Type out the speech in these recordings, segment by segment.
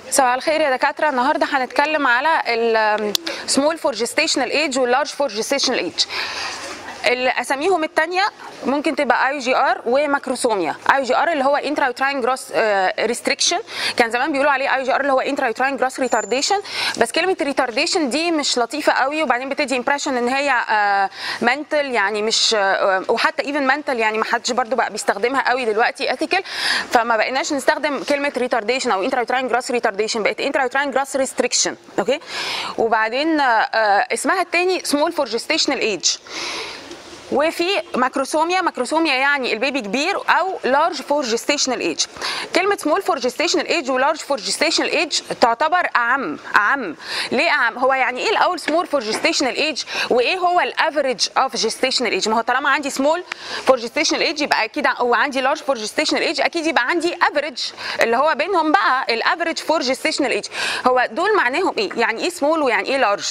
صباح الخير يا دكاتره النهارده هنتكلم على السمول فور جيستيشنال ايج واللارج فور جيستيشنال ايج اساميهم الثانيه ممكن تبقى اي جي ار وماكروسوميا اي جي ار اللي هو انترا يوتراين جروس ريستريكشن كان زمان بيقولوا عليه اي جي ار اللي هو انترا يوتراين جروس ريتارديشن بس كلمه ريتارديشن دي مش لطيفه قوي وبعدين بتدي امبريشن ان هي منتل يعني مش وحتى ايفن منتل يعني ما حدش برده بقى بيستخدمها قوي دلوقتي اثيكال فما بقيناش نستخدم كلمه ريتارديشن او انترا يوتراين جروس ريتارديشن بقت انترا يوتراين جروس ريستريكشن اوكي وبعدين اسمها الثاني سمول فور جيستيشنال ايج وفي ماكروسوميا ماكروسوميا يعني البيبي كبير او لارج فور جيستيشنال ايج كلمه سمول فور جيستيشنال ايج ولارج فور جيستيشنال ايج تعتبر اعم اعم ليه اعم هو يعني ايه الاول سمول فور جيستيشنال ايج وايه هو الافريج اوف جيستيشنال ايج ما هو طالما عندي سمول فور جيستيشنال ايج يبقى اكيد وعندي لارج فور جيستيشنال ايج اكيد يبقى عندي افريج اللي هو بينهم بقى الافريج فور جيستيشنال ايج هو دول معناهم ايه يعني ايه سمول ويعني ايه لارج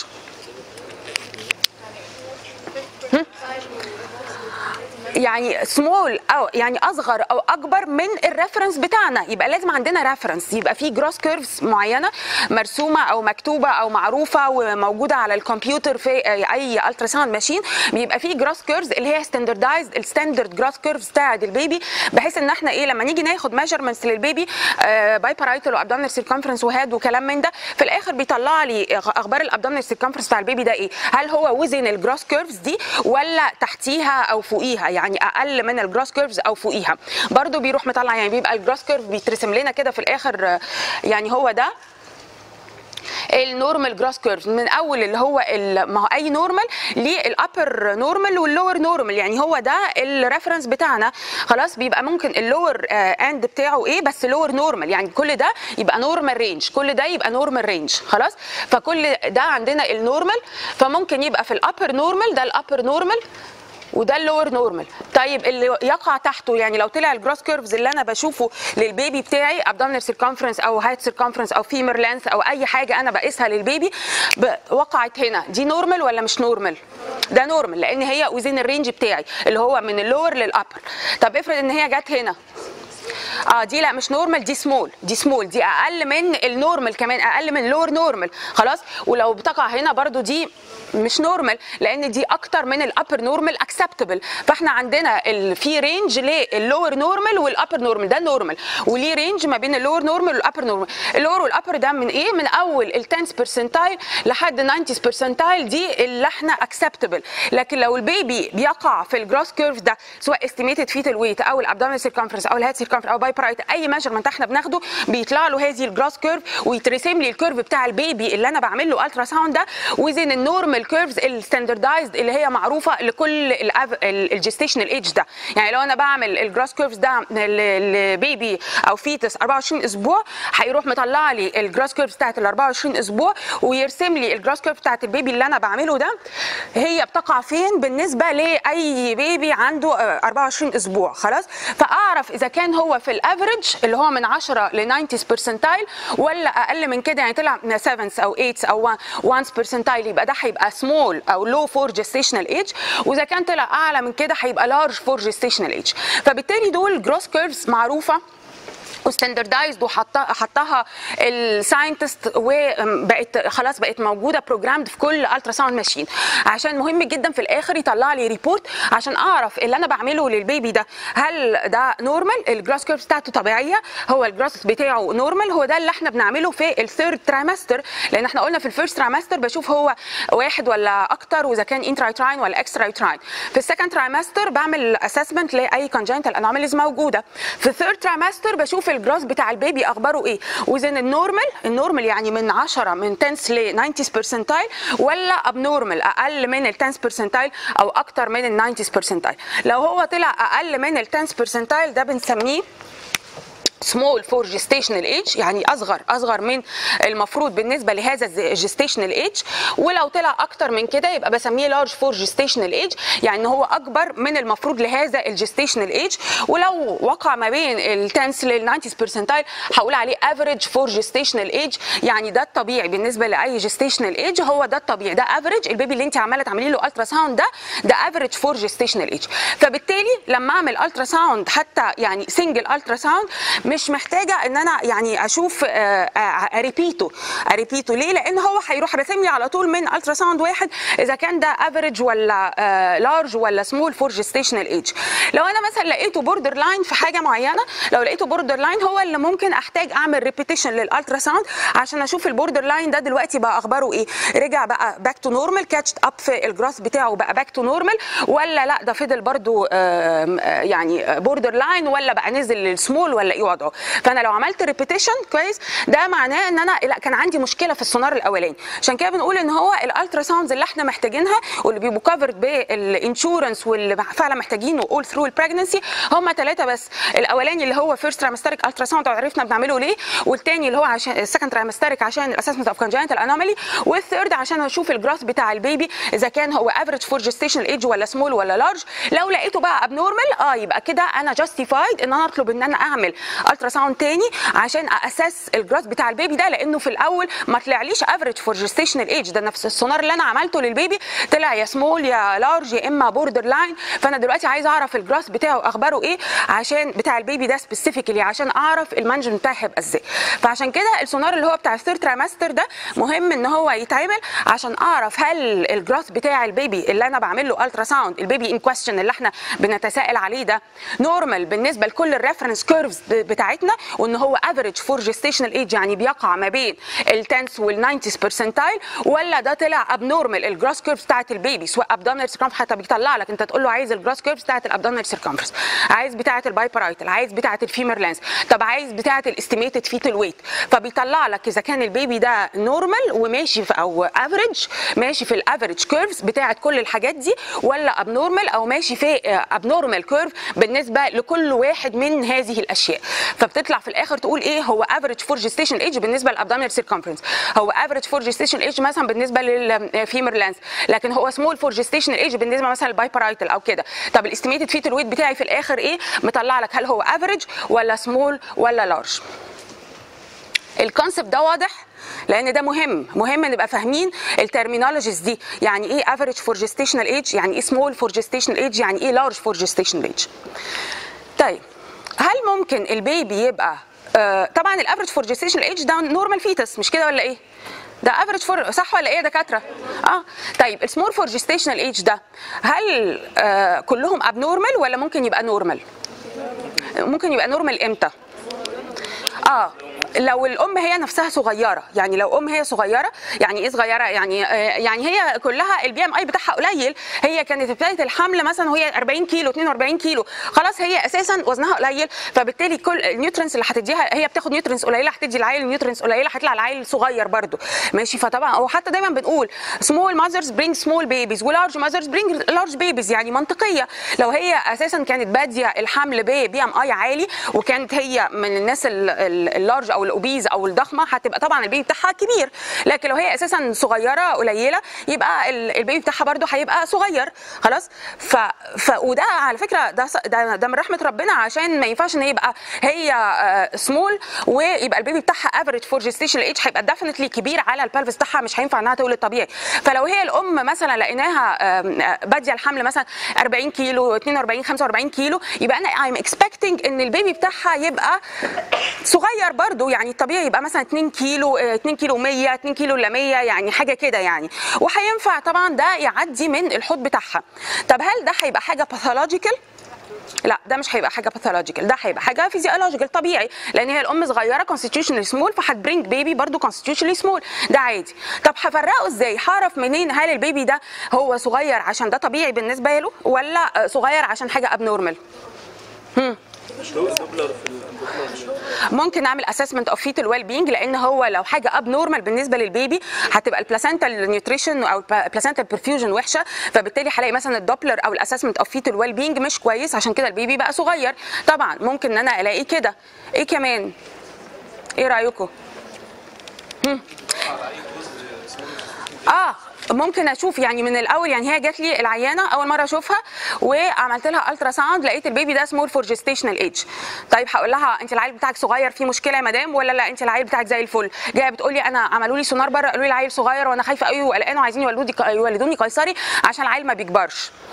يعني سمول او يعني اصغر او اكبر من الريفرنس بتاعنا يبقى لازم عندنا ريفرنس يبقى في جروس كيرفز معينه مرسومه او مكتوبه او معروفه وموجوده على الكمبيوتر في اي الترا ساوند ماشين بيبقى في جروس كيرفز اللي هي ستاندردايزد الستاندرد جروس كيرفز بتاعت البيبي بحيث ان احنا ايه لما نيجي ناخد ميجرمنتس للبيبي باي بارايتال وابدومينال سيركمفرنس وهاد وكلام من ده في الاخر بيطلع لي اخبار الابدومينال سيركمفرنس بتاع البيبي ده ايه هل هو وزن الجروس كيرفز دي ولا تحتيها او فوقيها يعني اقل من الجروس كيرفز او فوقيها برده بيروح مطلع يعني بيبقى الجروس كيرف بيترسم لنا كده في الاخر يعني هو ده النورمال جروس كيرف من اول اللي هو ما هو اي نورمال ليه الابر نورمال واللور نورمال يعني هو ده الريفرنس بتاعنا خلاص بيبقى ممكن اللور اند بتاعه ايه بس لور نورمال يعني كل ده يبقى نورمال رينج كل ده يبقى نورمال رينج خلاص فكل ده عندنا النورمال فممكن يبقى في الابر نورمال ده الابر نورمال وده اللور نورمال طيب اللي يقع تحته يعني لو طلع الجروس كيرفز اللي انا بشوفه للبيبي بتاعي ابدومينال سيركمفرنس او هايت سيركمفرنس او فيمر لانث او اي حاجه انا بقيسها للبيبي وقعت هنا دي نورمال ولا مش نورمال ده نورمال لان هي وزين الرينج بتاعي اللي هو من اللور للابر طب افرض ان هي جت هنا اه دي لا مش نورمال دي سمول دي سمول دي اقل من النورمال كمان اقل من لور نورمال خلاص ولو بتقع هنا برضو دي مش نورمال لان دي اكتر من الابر نورمال اكسبتبل فاحنا عندنا في رينج للور نورمال والابر نورمال ده نورمال وليه رينج ما بين اللور نورمال والابر نورمال اللور والابر ده من ايه من اول ال 10 برسنتايل لحد 90 برسنتايل دي اللي احنا اكسبتبل لكن لو البيبي بيقع في الجروس كيرف ده سواء استيميتد فيتال ويت او الابدومينال سيركمفرنس او الهيد سيركمفرنس او باي برايت اي ميجرمنت احنا بناخده بيطلع له هذه الجروس كيرف ويترسم لي الكيرف بتاع البيبي اللي انا بعمل له الترا ساوند ده وزن النورمال الكيرفز الستاندردايزد اللي هي معروفه لكل الجستيشنال ايج ده يعني لو انا بعمل الجروس كيرفز ده لبيبي او فيتس 24 اسبوع هيروح مطلع لي الجروس كيرفز بتاعت ال 24 اسبوع ويرسم لي الجروس كيرف بتاعت البيبي اللي انا بعمله ده هي بتقع فين بالنسبه لاي بيبي عنده 24 اسبوع خلاص فاعرف اذا كان هو في الافريج اللي هو من 10 ل 90 برسنتايل ولا اقل من كده يعني طلع 7 او 8 او 1 برسنتايل يبقى ده هيبقى سمول او لو فور جيستيشنال ايج واذا كان طلع اعلى من كده هيبقى لارج فور جيستيشنال ايج فبالتالي دول جروس كيرفز معروفه وستاندردايزد وحطها الساينتست وبقت خلاص بقت موجوده بروجرامد في كل الترا ساوند ماشين عشان مهم جدا في الاخر يطلع لي ريبورت عشان اعرف اللي انا بعمله للبيبي ده هل ده نورمال الجروس كيرف بتاعته طبيعيه هو الجروس بتاعه نورمال هو ده اللي احنا بنعمله في الثيرد ترايمستر لان احنا قلنا في الفيرست ترايمستر بشوف هو واحد ولا اكتر واذا كان انترايتراين ولا اكسترايتراين في السكند ترايمستر بعمل اسسمنت لاي كونجنتال انوماليز موجوده في الثيرد ترايمستر بشوف الجروس بتاع البيبي اخباره ايه وزن النورمال النورمال يعني من 10 من 10 ل 90 برسنتايل ولا ابنورمال اقل من ال 10 برسنتايل او اكتر من ال 90 برسنتايل لو هو طلع اقل من ال 10 برسنتايل ده بنسميه سمول فور جيستيشنال ايج يعني اصغر اصغر من المفروض بالنسبه لهذا الجيستيشنال ايج ولو طلع اكتر من كده يبقى بسميه لارج فور جيستيشنال ايج يعني هو اكبر من المفروض لهذا الجيستيشنال ايج ولو وقع ما بين ال 10 لل 90 برسنتايل هقول عليه افريج فور جيستيشنال ايج يعني ده الطبيعي بالنسبه لاي جيستيشنال ايج هو ده الطبيعي ده افريج البيبي اللي انت عماله تعملي له الترا ساوند ده ده افريج فور جيستيشنال ايج فبالتالي لما اعمل الترا ساوند حتى يعني سنجل الترا ساوند مش محتاجه ان انا يعني اشوف اريبيته اريبيته ليه لان هو هيروح راسم لي على طول من الترا ساوند واحد اذا كان ده افريج ولا لارج ولا سمول فور جيستيشنال ايج لو انا مثلا لقيته بوردر لاين في حاجه معينه لو لقيته بوردر لاين هو اللي ممكن احتاج اعمل ريبيتيشن للالترا ساوند عشان اشوف البوردر لاين ده دلوقتي بقى اخباره ايه رجع بقى باك تو نورمال كاتش اب في الجراس بتاعه بقى باك تو نورمال ولا لا ده فضل برضو آم، آه، يعني بوردر لاين ولا بقى نزل للسمول ولا ايه وضعه فانا لو عملت ريبيتيشن كويس ده معناه ان انا لا كان عندي مشكله في السونار الاولاني عشان كده بنقول ان هو الالترا ساوندز اللي احنا محتاجينها واللي بيبقوا كفرد بالانشورنس واللي فعلا محتاجينه اول ثرو البريجنسي هم ثلاثه بس الاولاني اللي هو فيرست ترايمستريك الترا ساوند عرفنا بنعمله ليه والتاني اللي هو عشان السكند ترايمستريك عشان الاسسمنت اوف كونجنتال انومالي والثيرد عشان اشوف الجراث بتاع البيبي اذا كان هو افريج فور جيستيشن ايج ولا سمول ولا لارج لو لقيته بقى ابنورمال اه يبقى كده انا جاستيفايد ان انا اطلب ان انا اعمل الترا ساوند تاني عشان اساس الجراث بتاع البيبي ده لانه في الاول ما طلعليش افريج فور جيستيشن ايج ده نفس السونار اللي انا عملته للبيبي طلع يا سمول يا لارج يا اما بوردر لاين فانا دلوقتي عايز اعرف الجراث بتاعه اخباره ايه عشان بتاع البيبي ده سبيسيفيكلي عشان اعرف المانجمنت بتاعي هيبقى ازاي فعشان كده السونار اللي هو بتاع الثيرد ترايمستر ده مهم ان هو يتعمل عشان اعرف هل الجراث بتاع البيبي اللي انا بعمل له الترا ساوند البيبي ان كويستشن اللي احنا بنتساءل عليه ده نورمال بالنسبه لكل الريفرنس كيرفز بتاعتنا وان هو افريج فور جيستيشنال ايج يعني بيقع ما بين التنس والناينتيز برسنتايل ولا ده طلع ابنورمال الجراس كيرفز بتاعت البيبي سواء ابدومينال سيركمفرنس حتى بيطلع لك انت تقول له عايز الجراس كيرفز بتاعت الابدومينال سيركمفرنس عايز بتاعت البايبرايتال عايز بتاعت الفيمر لانس طب عايز بتاعت الاستيميتد فيتال ويت فبيطلع لك اذا كان البيبي ده نورمال وماشي في او افريج ماشي في الافريج كيرفز بتاعت كل الحاجات دي ولا ابنورمال او ماشي في ابنورمال كيرف بالنسبه لكل واحد من هذه الاشياء فبتطلع في الاخر تقول ايه هو افريج فور جيستيشن ايج بالنسبه للابدومينال سيركمفرنس هو افريج فور جيستيشن ايج مثلا بالنسبه للفيمر لانس لكن هو سمول فور جيستيشن ايج بالنسبه مثلا للبايبرايتال او كده طب الاستيميتد فيتال ويت بتاعي في الاخر ايه مطلع لك هل هو افريج ولا سمول ولا لارج الكونسبت ده واضح لان ده مهم مهم نبقى فاهمين الترمينولوجيز دي يعني ايه افريج فور جيستيشنال ايج يعني ايه سمول فور جيستيشنال ايج يعني ايه لارج فور جيستيشنال ايج طيب هل ممكن البيبي يبقى آه طبعا الافريج فور جيستيشنال ايج ده نورمال فيتس مش كده ولا ايه ده افريج فور صح ولا ايه يا دكاتره اه طيب السمول فور جيستيشنال ايج ده هل آه كلهم ابنورمال ولا ممكن يبقى نورمال ممكن يبقى نورمال امتى اه لو الام هي نفسها صغيره يعني لو ام هي صغيره يعني ايه صغيره يعني آه يعني هي كلها البي ام اي بتاعها قليل هي كانت بدايه الحمل مثلا وهي 40 كيلو 42 كيلو خلاص هي اساسا وزنها قليل فبالتالي كل النيوترينز اللي هتديها هي بتاخد نيوترينز قليله هتدي العيل نيوترينز قليله هيطلع العيل صغير برده ماشي فطبعا او حتى دايما بنقول سمول ماذرز برينج سمول بيبيز ولارج ماذرز برينج لارج بيبيز يعني منطقيه لو هي اساسا كانت باديه الحمل ببي ام اي عالي وكانت هي من الناس اللارج او الاوبيز او الضخمه هتبقى طبعا البيبي بتاعها كبير لكن لو هي اساسا صغيره قليله يبقى البيبي بتاعها برده هيبقى صغير خلاص ف... ف وده على فكره ده ده, ده من رحمه ربنا عشان ما ينفعش ان يبقى هي سمول ويبقى البيبي بتاعها افريج فور جيستيشن ايج هيبقى ديفنتلي كبير على البلفس بتاعها مش هينفع انها تولد طبيعي فلو هي الام مثلا لقيناها باديه الحمل مثلا 40 كيلو 42 45 كيلو يبقى انا ايم اكسبكتنج ان البيبي بتاعها يبقى صغير برده يعني الطبيعي يبقى مثلا 2 كيلو 2 كيلو 100 2 كيلو الا 100 يعني حاجه كده يعني وهينفع طبعا ده يعدي من الحوض بتاعها طب هل ده هيبقى حاجه باثولوجيكال لا ده مش هيبقى حاجه باثولوجيكال ده هيبقى حاجه فيزيولوجيكال طبيعي لان هي الام صغيره كونستيتيوشنال سمول فهتبرينج بيبي برضو كونستيتيوشنال سمول ده عادي طب هفرقه ازاي هعرف منين هل البيبي ده هو صغير عشان ده طبيعي بالنسبه له ولا صغير عشان حاجه ابنورمال هم ممكن نعمل اسسمنت اوف فيتال ويل بينج لان هو لو حاجه اب نورمال بالنسبه للبيبي هتبقى البلاسنتال نيوتريشن او البلاسنتال برفيوجن وحشه فبالتالي هلاقي مثلا الدوبلر او الاسسمنت اوف فيتال ويل بينج مش كويس عشان كده البيبي بقى صغير طبعا ممكن ان انا الاقيه كده ايه كمان ايه رايكم اه ممكن اشوف يعني من الاول يعني هي جات لي العيانه اول مره اشوفها وعملت لها الترا ساوند لقيت البيبي ده سمول فور جيستيشنال ايج طيب هقول لها انت العيل بتاعك صغير في مشكله يا مدام ولا لا انت العيل بتاعك زي الفل جايه بتقول لي انا عملوا لي سونار بره قالوا لي العيل صغير وانا خايفه قوي وقلقان وعايزين يولدوني يولدوني قيصري عشان العيل ما بيكبرش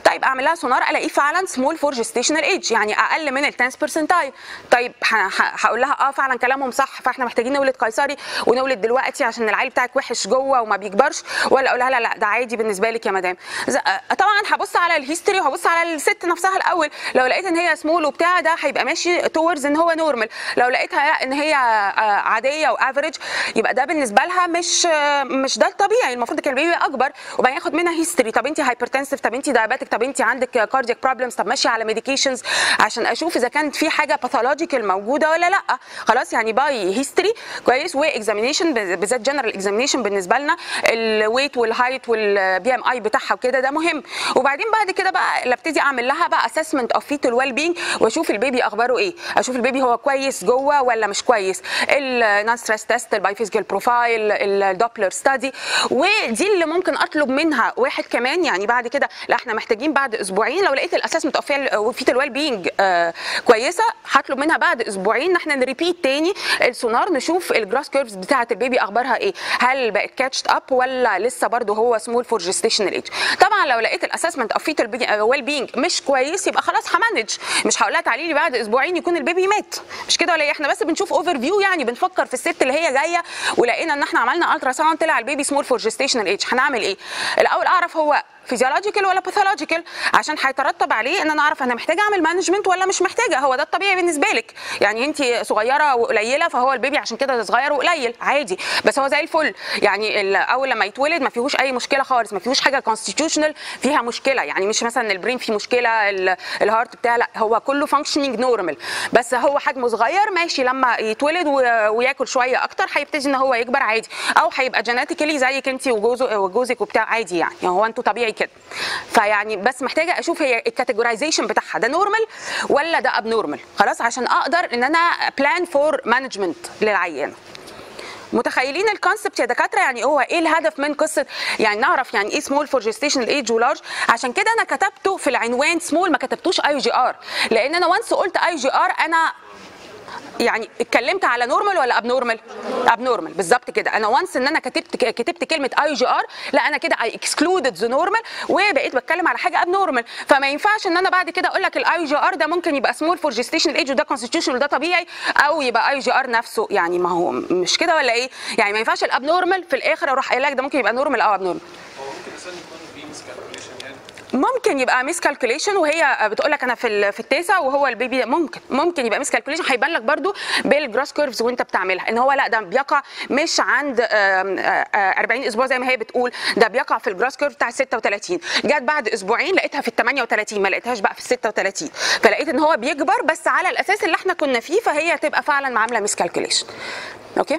طيب اعمل لها سونار الاقيه فعلا سمول فور جيستيشنال ايج يعني اقل من ال 10 برسنتايل طيب ه- ه- هقول لها اه فعلا كلامهم صح فاحنا محتاجين نولد قيصري ونولد دلوقتي عشان العيل بتاعك وحش جوه وما بيكبرش ولا اقول لها لا لا ده عادي بالنسبه لك يا مدام ز- آه، طبعا هبص على الهيستوري وهبص على الست نفسها الاول لو لقيت ان هي سمول وبتاع ده هيبقى ماشي تورز ان هو نورمال لو لقيتها لا ان هي آه، عاديه وافريج يبقى ده بالنسبه لها مش آه، مش ده الطبيعي المفروض كان البيبي اكبر وبعدين ياخد منها هيستوري طب انت هايبرتنسيف طب انت دايابيتك طب انت عندك كاردياك بروبلمز طب ماشيه على ميديكيشنز عشان اشوف اذا كانت في حاجه باثولوجيكال موجوده ولا لا خلاص يعني باي هيستوري كويس واكزامينيشن بالذات جنرال اكزامينيشن بالنسبه لنا الويت والهايت والبي ام اي بتاعها وكده ده مهم وبعدين بعد كده بقى اللي ابتدي اعمل لها بقى اسسمنت اوف فيتال ويل بينج واشوف البيبي اخباره ايه اشوف البيبي هو كويس جوه ولا مش كويس النون ستريس تيست البايفيزيكال بروفايل الدوبلر ستادي ودي اللي ممكن اطلب منها واحد كمان يعني بعد كده لا احنا محتاجين بعد اسبوعين لو لقيت الاسسمنت اوف فيتال ويل بينج كويسه هطلب منها بعد اسبوعين ان احنا نريبيت تاني السونار نشوف الجراس كيرفز بتاعه البيبي اخبارها ايه هل بقت كاتشت اب ولا لسه برضه هو سمول فور جيستيشنال ايج طبعا لو لقيت الاسسمنت اوف فيتال ويل بينج مش كويس يبقى خلاص همانج مش هقول لها تعالي لي بعد اسبوعين يكون البيبي مات مش كده ولا ايه احنا بس بنشوف اوفر فيو يعني بنفكر في الست اللي هي جايه ولقينا ان احنا عملنا الترا ساوند طلع البيبي سمول فور جيستيشنال ايج هنعمل ايه الاول اعرف هو فيزيولوجيكال ولا باثولوجيكال عشان هيترتب عليه ان انا اعرف انا محتاجه اعمل مانجمنت ولا مش محتاجه هو ده الطبيعي بالنسبه لك يعني انت صغيره وقليله فهو البيبي عشان كده صغير وقليل عادي بس هو زي الفل يعني ال- اول لما يتولد ما فيهوش اي مشكله خالص ما فيهوش حاجه كونستيتيوشنال فيها مشكله يعني مش مثلا البرين فيه مشكله ال- الهارت بتاع لا هو كله فانكشنينج نورمال بس هو حجمه صغير ماشي لما يتولد و- وياكل شويه اكتر هيبتدي ان هو يكبر عادي او هيبقى جينيتيكالي زيك انت وجوزه وجوزك وبتاع عادي يعني, يعني هو انتوا طبيعي كده فيعني بس محتاجه اشوف هي الكاتيجورايزيشن بتاعها ده نورمال ولا ده اب نورمال خلاص عشان اقدر ان انا بلان فور مانجمنت للعيان متخيلين الكونسبت يا دكاتره يعني هو ايه الهدف من قصه يعني نعرف يعني ايه سمول فور جيستيشنال ايج ولارج عشان كده انا كتبته في العنوان سمول ما كتبتوش اي جي ار لان انا وانس قلت اي جي ار انا يعني اتكلمت على نورمال ولا اب نورمال؟ اب نورمال بالظبط كده انا وانس ان انا كتبت كتبت كلمه اي جي ار لا انا كده اي اكسكلودد ذا نورمال وبقيت بتكلم على حاجه اب نورمال فما ينفعش ان انا بعد كده اقول لك الاي جي ار ده ممكن يبقى سمول فور جيستيشن ايج وده كونستيتيوشن وده طبيعي او يبقى اي جي ار نفسه يعني ما هو مش كده ولا ايه؟ يعني ما ينفعش الاب نورمال في الاخر اروح قايل لك ده ممكن يبقى نورمال او اب نورمال هو ممكن اساسا يكون في ميس كالكوليشن يعني ممكن يبقى ميس كالكوليشن وهي بتقول لك انا في ال- في التاسع وهو البيبي ده ممكن ممكن يبقى ميس كالكوليشن هيبان لك برده بالجراس كيرفز وانت بتعملها ان هو لا ده بيقع مش عند آم، آه، آه، 40 اسبوع زي ما هي بتقول ده بيقع في الجراس كيرف بتاع 36 جت بعد اسبوعين لقيتها في ال 38 ما لقيتهاش بقى في ال 36 فلقيت ان هو بيكبر بس على الاساس اللي احنا كنا فيه فهي تبقى فعلا عامله ميس كالكوليشن اوكي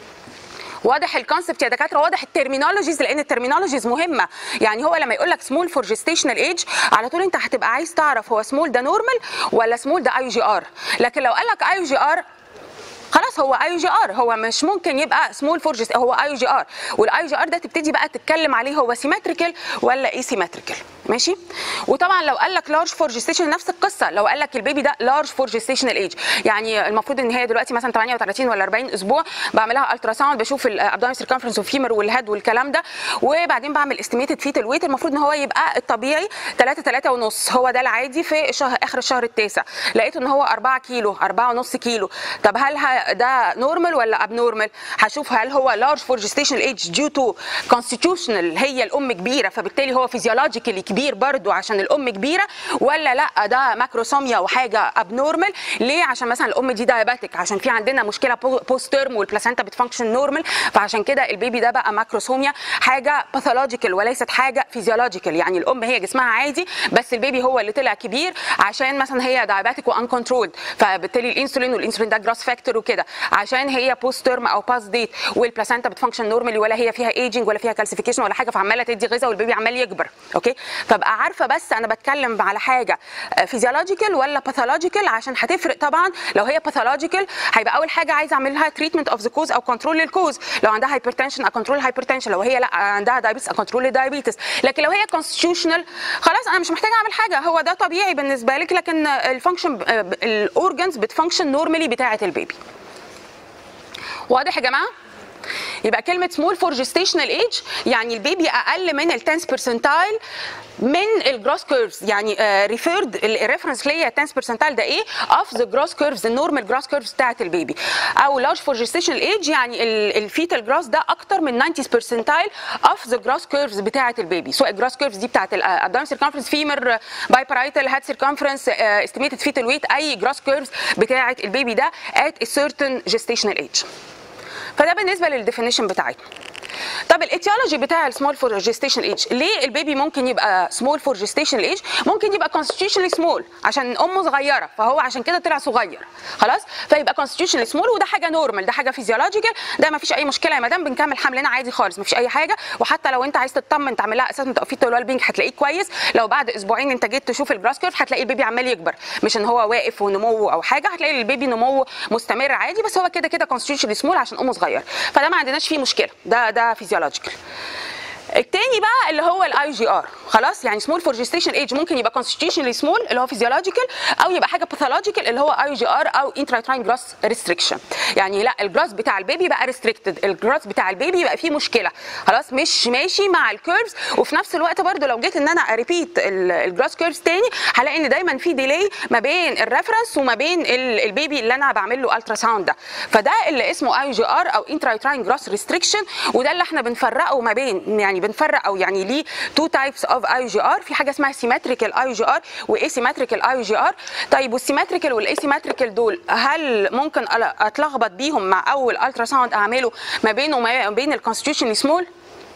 واضح الكونسبت يا دكاتره واضح الترمينولوجيز لان الترمينولوجيز مهمه يعني هو لما يقول لك سمول فور جيستيشنال ايج على طول انت هتبقى عايز تعرف هو سمول ده نورمال ولا سمول ده اي جي ار لكن لو قال لك اي جي ار خلاص هو اي جي ار هو مش ممكن يبقى سمول فور هو اي جي ار والاي جي ار ده تبتدي بقى تتكلم عليه هو سيمتريكال ولا اي سيمتريكال ماشي وطبعا لو قال لك لارج فور جيستيشن نفس القصه لو قال لك البيبي ده لارج فور جيستيشنال ايج يعني المفروض ان هي دلوقتي مثلا 38 ولا 40 اسبوع بعملها الترا ساوند بشوف الابدومين سيركمفرنس والفيمر والهيد والكلام ده وبعدين بعمل استيميتد فيتال ويت المفروض ان هو يبقى الطبيعي 3 3 ونص هو ده العادي في شهر اخر الشهر التاسع لقيت ان هو 4 كيلو 4 ونص كيلو طب هل ه- ده نورمال ولا اب نورمال هشوف هل هو لارج فور جيستيشنال ايج ديو تو كونستيتيوشنال هي الام كبيره فبالتالي هو فيزيولوجيكالي كبير برضو عشان الام كبيره ولا لا ده ماكروسوميا وحاجه اب نورمال ليه عشان مثلا الام دي دايابيتك عشان في عندنا مشكله بوست تيرم والبلاسينتا بتفانكشن نورمال فعشان كده البيبي ده بقى ماكروسوميا حاجه باثولوجيكال وليست حاجه فيزيولوجيكال يعني الام هي جسمها عادي بس البيبي هو اللي طلع كبير عشان مثلا هي دايابيتك وان كنترولد فبالتالي الانسولين والانسولين ده جراس فاكتور وكده عشان هي بوست تيرم او باس ديت والبلاسينتا بتفانكشن نورمالي ولا هي فيها ايجنج ولا فيها كالسيفيكيشن ولا حاجه فعماله تدي غذاء والبيبي عمال يكبر اوكي فابقى عارفه بس انا بتكلم على حاجه فيزيولوجيكال ولا باثولوجيكال عشان هتفرق طبعا لو هي باثولوجيكال هيبقى اول حاجه عايزه اعمل لها تريتمنت اوف ذا كوز او كنترول للكوز لو عندها هايبرتنشن اكنترول هايبرتنشن لو هي لا عندها دايابيتس اكنترول الدايابيتس لكن لو هي كونستيتيوشنال خلاص انا مش محتاجه اعمل حاجه هو ده طبيعي بالنسبه لك لكن الفانكشن الاورجنز بتفانكشن نورمالي بتاعه البيبي واضح يا جماعه يبقى كلمه سمول فور جيستيشنال ايج يعني البيبي اقل من ال 10 برسنتايل من الجروس كيرفز يعني ريفيرد الريفرنس ليا 10 برسنتايل ده ايه اوف ذا جروس كيرفز النورمال جروس كيرفز بتاعت البيبي او لارج فور جيستيشنال ايج يعني الفيتال جروس ده اكتر من 90 برسنتايل اوف ذا جروس كيرفز بتاعت البيبي سواء الجروس كيرفز دي بتاعت الابدومين سيركمفرنس فيمر بايبرايتال هاد سيركمفرنس استيميتد فيتال ويت اي جروس كيرفز بتاعت البيبي ده ات a certain gestational age فده بالنسبه للديفينيشن بتاعتنا طب الاتيولوجي بتاع السمول فور جيستيشن ايج ليه البيبي ممكن يبقى سمول فور جيستيشن ايج ممكن يبقى كونستيتيوشنلي سمول عشان امه صغيره فهو عشان كده طلع صغير خلاص فيبقى كونستيتيوشنلي سمول وده حاجه نورمال ده حاجه فيزيولوجيكال ده ما فيش اي مشكله يا مدام بنكمل حملنا عادي خالص ما فيش اي حاجه وحتى لو انت عايز تطمن تعمل لها اساس توقيت الويل بينج هتلاقيه كويس لو بعد اسبوعين انت جيت تشوف الجراس كيرف هتلاقي البيبي عمال يكبر مش ان هو واقف ونموه او حاجه هتلاقي البيبي نموه مستمر عادي بس هو كده كده كونستيتيوشنلي سمول عشان امه صغير فده ما عندناش فيه مشكله ده ده فيزيولوجيكال التاني بقى اللي هو الاي جي ار خلاص يعني سمول فور جيستيشن ايج ممكن يبقى كونستيتيوشنلي سمول اللي هو فيزيولوجيكال او يبقى حاجه باثولوجيكال اللي هو اي جي ار او انتراتراين جراس ريستريكشن يعني لا الجراس بتاع البيبي بقى ريستريكتد الجراس بتاع البيبي بقى فيه مشكله خلاص مش ماشي مع الكيرفز وفي نفس الوقت برده لو جيت ان انا اريبيت الجراس كيرفز تاني هلاقي ان دايما في ديلي ما بين الريفرنس وما بين البيبي اللي انا بعمل له الترا ساوند ده فده اللي اسمه اي جي ار او انتراتراين جراس ريستريكشن وده اللي احنا بنفرقه ما بين يعني بنفرق او يعني ليه تو تايبس اوف اي جي ار في حاجه اسمها سيمتريكال اي جي ار واسيمتريكال اي جي ار طيب والسيمتريكال والاسيمتريكال دول هل ممكن اتلخبط بيهم مع اول الترا ساوند اعمله ما بينه وما بين الكونستيتيوشن سمول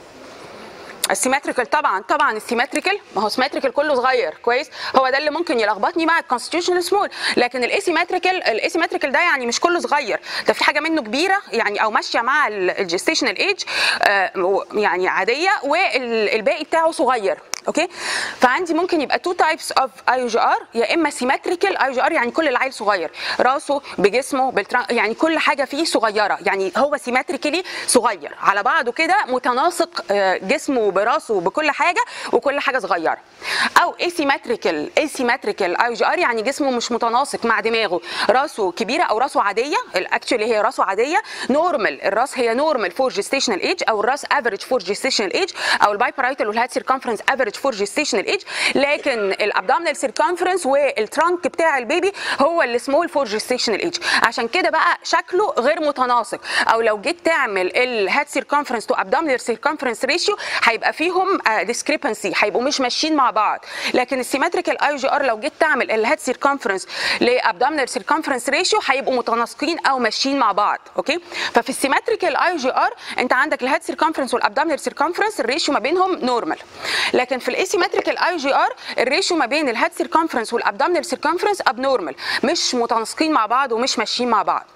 السيمتريكال طبعا طبعا السيمتريكال ما هو سيمتريكال كله صغير كويس هو ده اللي ممكن يلخبطني مع الكونستيتيوشنال سمول لكن الاسيمتريكال الاسيمتريكال ده يعني مش كله صغير ده في حاجه منه كبيره يعني او ماشيه مع الجستيشنال ايج يعني عاديه والباقي بتاعه صغير اوكي فعندي ممكن يبقى تو تايبس اوف اي جي ار يا اما سيمتريكال اي جي ار يعني كل العيل صغير راسه بجسمه بالترا... يعني كل حاجه فيه صغيره يعني هو سيمتريكالي صغير على بعضه كده متناسق جسمه براسه بكل حاجه وكل حاجه صغيره او اسيمتريكال اسيمتريكال اي جي ار يعني جسمه مش متناسق مع دماغه راسه كبيره او راسه عاديه الاكشولي هي راسه عاديه نورمال الراس هي نورمال فور جيستيشنال ايج او الراس افريج فور جيستيشنال ايج او البايبرايتال والهاد سيركمفرنس افريج فور جيستيشنال ايج لكن الابدومينال سيركمفرنس والترانك بتاع البيبي هو اللي سمول فور جيستيشنال ايج عشان كده بقى شكله غير متناسق او لو جيت تعمل الهاد سيركمفرنس تو ابدومينال سيركمفرنس ريشيو هيبقى فيهم ديسكريبنسي هيبقوا مش ماشيين مع بعض لكن السيمتريكال اي جي ار لو جيت تعمل الهاد سيركمفرنس لابدومينال سيركمفرنس ريشيو هيبقوا متناسقين او ماشيين مع بعض اوكي ففي السيمتريكال اي جي ار انت عندك الهاد سيركمفرنس والابدومينال سيركمفرنس الريشيو ما بينهم نورمال لكن في الاسيمتريكال اي جي ار الريشيو ما بين الهاد سيركمفرنس والابدومينال سيركمفرنس ابنورمال مش متناسقين مع بعض ومش ماشيين مع بعض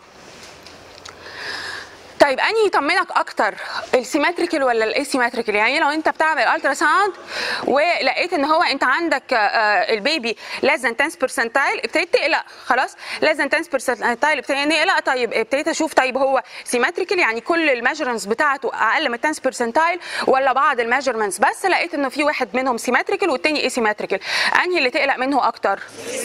طيب انهي يطمنك اكتر السيمتريكال ولا الاسيمتريكال يعني لو انت بتعمل الترا ساوند ولقيت ان هو انت عندك البيبي less than 10 برسنتايل ابتديت تقلق خلاص less than 10 برسنتايل ابتديت نقلق طيب ابتديت اشوف طيب هو سيمتريكال يعني كل الميجرمنتس بتاعته اقل من 10 برسنتايل ولا بعض الميجرمنتس بس لقيت انه في واحد منهم سيمتريكال والتاني اسيمتريكال انهي اللي تقلق منه اكتر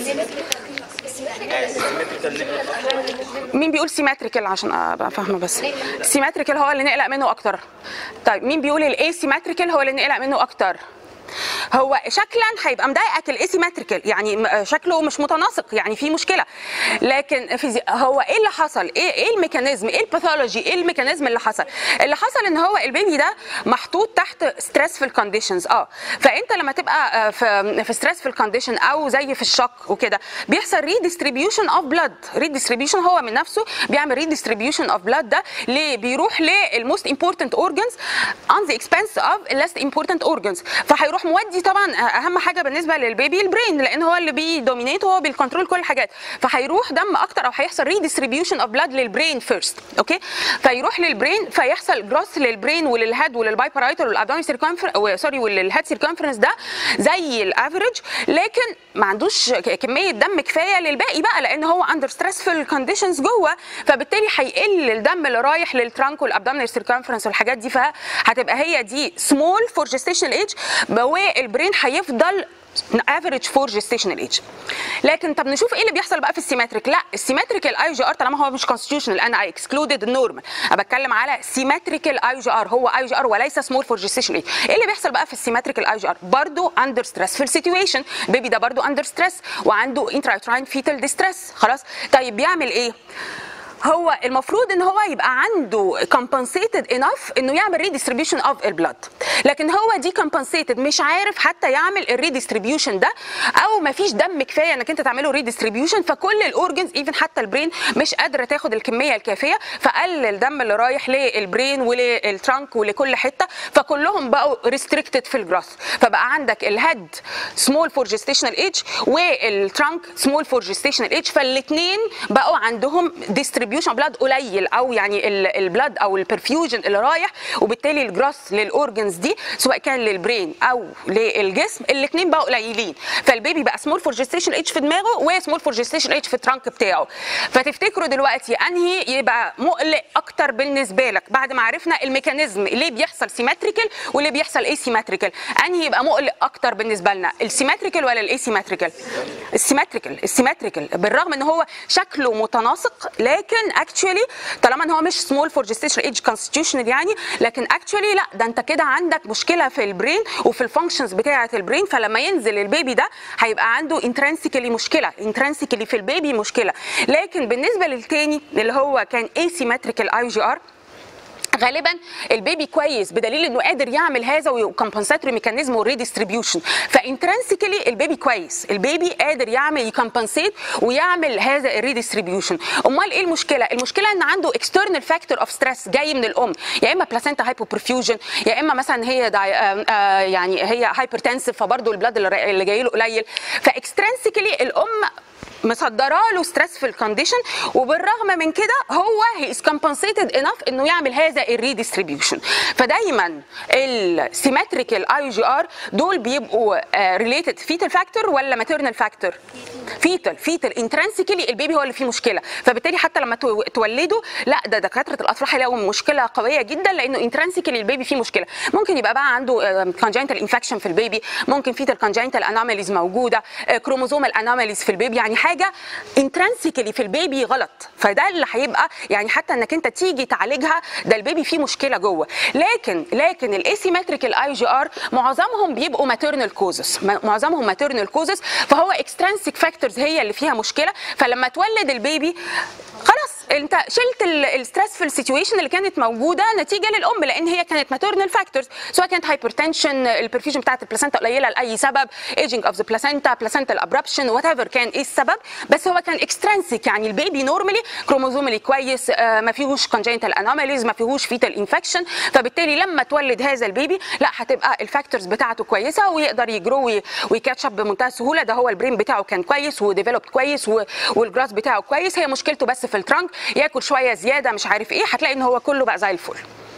مين بيقول سيمتريكال عشان ابقى فاهمه بس السيمتريكال هو اللي نقلق منه اكتر طيب مين بيقول الايسيمتريكال هو اللي نقلق منه اكتر هو شكلا هيبقى مضايقك الاسيمتريكال يعني شكله مش متناسق يعني في مشكله لكن فيزي... هو ايه اللي حصل ايه ايه الميكانيزم ايه الباثولوجي ايه الميكانيزم اللي حصل اللي حصل ان هو البيبي ده محطوط تحت ستريسفul كونديشنز اه فانت لما تبقى في في ستريسفul كونديشن او زي في الشوك وكده بيحصل ريديستريبيوشن اوف بلاد ريديستريبيوشن هو من نفسه بيعمل ريديستريبيوشن اوف بلاد ده ليه بيروح للموست امبورتنت اورجنز اون ذا اكسبنس اوف الليست امبورتنت اورجنز فهيروح مودي طبعا اهم حاجه بالنسبه للبيبي البرين لان هو اللي بيدومينيت هو بيكنترول كل الحاجات فهيروح دم اكتر او هيحصل ريديستريبيوشن اوف بلاد للبرين فيرست اوكي فيروح للبرين فيحصل جروس للبرين وللهيد وللبايبرايتال والابدومين سيركمفرنس سوري وللهيد سيركمفرنس ده زي الافريج لكن ما عندوش كميه دم كفايه للباقي بقى لان هو اندر ستريسفul كونديشنز جوه فبالتالي هيقل الدم اللي رايح للترانك والابدومين سيركمفرنس والحاجات دي فهتبقى هي دي سمول فور جيستيشنال ايج والبرين هيفضل افريج فور جيستيشنال ايج لكن طب نشوف ايه اللي بيحصل بقى في السيمتريك لا السيمتريكال اي جي ار طالما هو مش كونستيتيوشنال انا اي اكسكلودد النورمال انا بتكلم على سيمتريكال اي جي ار هو اي جي ار وليس سمول فور جيستيشنال ايج ايه اللي بيحصل بقى في السيمتريكال اي جي ار برضه اندر ستريسفul سيتويشن البيبي ده برضه اندر ستريس وعنده انترايتراين فيتال ديستريس خلاص طيب بيعمل ايه هو المفروض ان هو يبقى عنده compensated enough انه يعمل redistribution of البلاد لكن هو دي compensated مش عارف حتى يعمل الريديستريبيوشن ده او ما فيش دم كفايه انك انت تعمله ريديستريبيوشن فكل الاورجنز ايفن حتى البرين مش قادره تاخد الكميه الكافيه فقل الدم اللي رايح للبرين وللترانك ولكل حته فكلهم بقوا ريستريكتد في الجراث فبقى عندك الهيد سمول فور جيستيشنال ايج والترانك سمول فور جيستيشنال ايج فالاثنين بقوا عندهم ديستريبيوشن بلاد قليل او يعني البلاد او البرفيوجن اللي رايح وبالتالي الجراث للاورجنز دي سواء كان للبرين او للجسم الاثنين بقوا قليلين فالبيبي بقى سمول فور جيستيشن ايج في دماغه وسمول فور جيستيشن ايج في الترانك بتاعه فتفتكروا دلوقتي انهي يبقى مقلق اكتر بالنسبه لك بعد ما عرفنا الميكانيزم ليه بيحصل سيمتريكال وليه بيحصل اي سيمتريكال انهي يبقى مقلق اكتر بالنسبه لنا السيمتريكال ولا الاي سيمتريكال السيمتريكال السيمتريكال بالرغم ان هو شكله متناسق لكن اكشولي طالما ان هو مش سمول فور جيستيشن ايج كونستيتيوشنال يعني لكن اكشولي لا ده انت كده عندك مشكله في البرين وفي الفانكشنز بتاعه البرين فلما ينزل البيبي ده هيبقى عنده انترنسيكلي مشكله انترنسيكلي في البيبي مشكله لكن بالنسبه للتاني اللي هو كان asymmetrical اي جي ار غالبا البيبي كويس بدليل انه قادر يعمل هذا وكمبنساتوري ميكانيزم وريديستريبيوشن فانترنسيكلي البيبي كويس البيبي قادر يعمل يكمبنسيت ويعمل هذا الريديستريبيوشن امال ايه المشكله المشكله ان عنده اكسترنال فاكتور اوف ستريس جاي من الام يا اما بلاسينتا هايبوبرفيوجن يا اما مثلا هي داي آه آه يعني هي هايبرتنسيف فبرضه البلاد اللي جاي له قليل فاكسترنسيكلي الام مصدره له ستريسفul كونديشن وبالرغم من كده هو هي از كومبنسيتد انف انه يعمل هذا الريديستريبيوشن فدايما السيمتريكال اي جي ار دول بيبقوا ريليتد فيتال فاكتور ولا ماتيرنال فاكتور فيتال فيتال انترنسيكلي البيبي هو اللي فيه مشكله فبالتالي حتى لما تولده لا ده دكاتره الاطفال هيلاقوا مشكله قويه جدا لانه انترنسيكلي البيبي فيه مشكله ممكن يبقى بقى عنده كونجنتال انفكشن في البيبي ممكن فيتال كونجنتال انوماليز موجوده كروموزومال انوماليز في البيبي يعني حاجه انترنسيكلي في البيبي غلط فده اللي هيبقى يعني حتى انك انت تيجي تعالجها ده البيبي فيه مشكله جوه لكن لكن الاسيمتريكال اي جي ار معظمهم بيبقوا ماتيرنال كوزس معظمهم ماتيرنال كوزس فهو اكسترنسيك فاكتورز هي اللي فيها مشكله فلما تولد البيبي خلاص انت شلت الستريسفul سيتويشن اللي كانت موجوده نتيجه للام لان هي كانت ماتيرنال فاكتورز سواء كانت هايبرتنشن البرفيوجن بتاعت البلاسنتا قليله لاي سبب ايجنج اوف ذا بلاسنتا بلاسنتال ابربشن وات ايفر كان ايه السبب بس هو كان اكسترنسيك يعني البيبي نورمالي كروموزومالي كويس آه ما فيهوش كونجنتال انوماليز ما فيهوش فيتال انفكشن فبالتالي لما تولد هذا البيبي لا هتبقى الفاكتورز بتاعته كويسه ويقدر يجرو ويكاتش اب بمنتهى السهوله ده هو البرين بتاعه كان كويس وديفلوبد كويس والجراس بتاعه كويس هي مشكلته بس في الترانك ياكل شويه زياده مش عارف ايه هتلاقي ان هو كله بقى زي الفل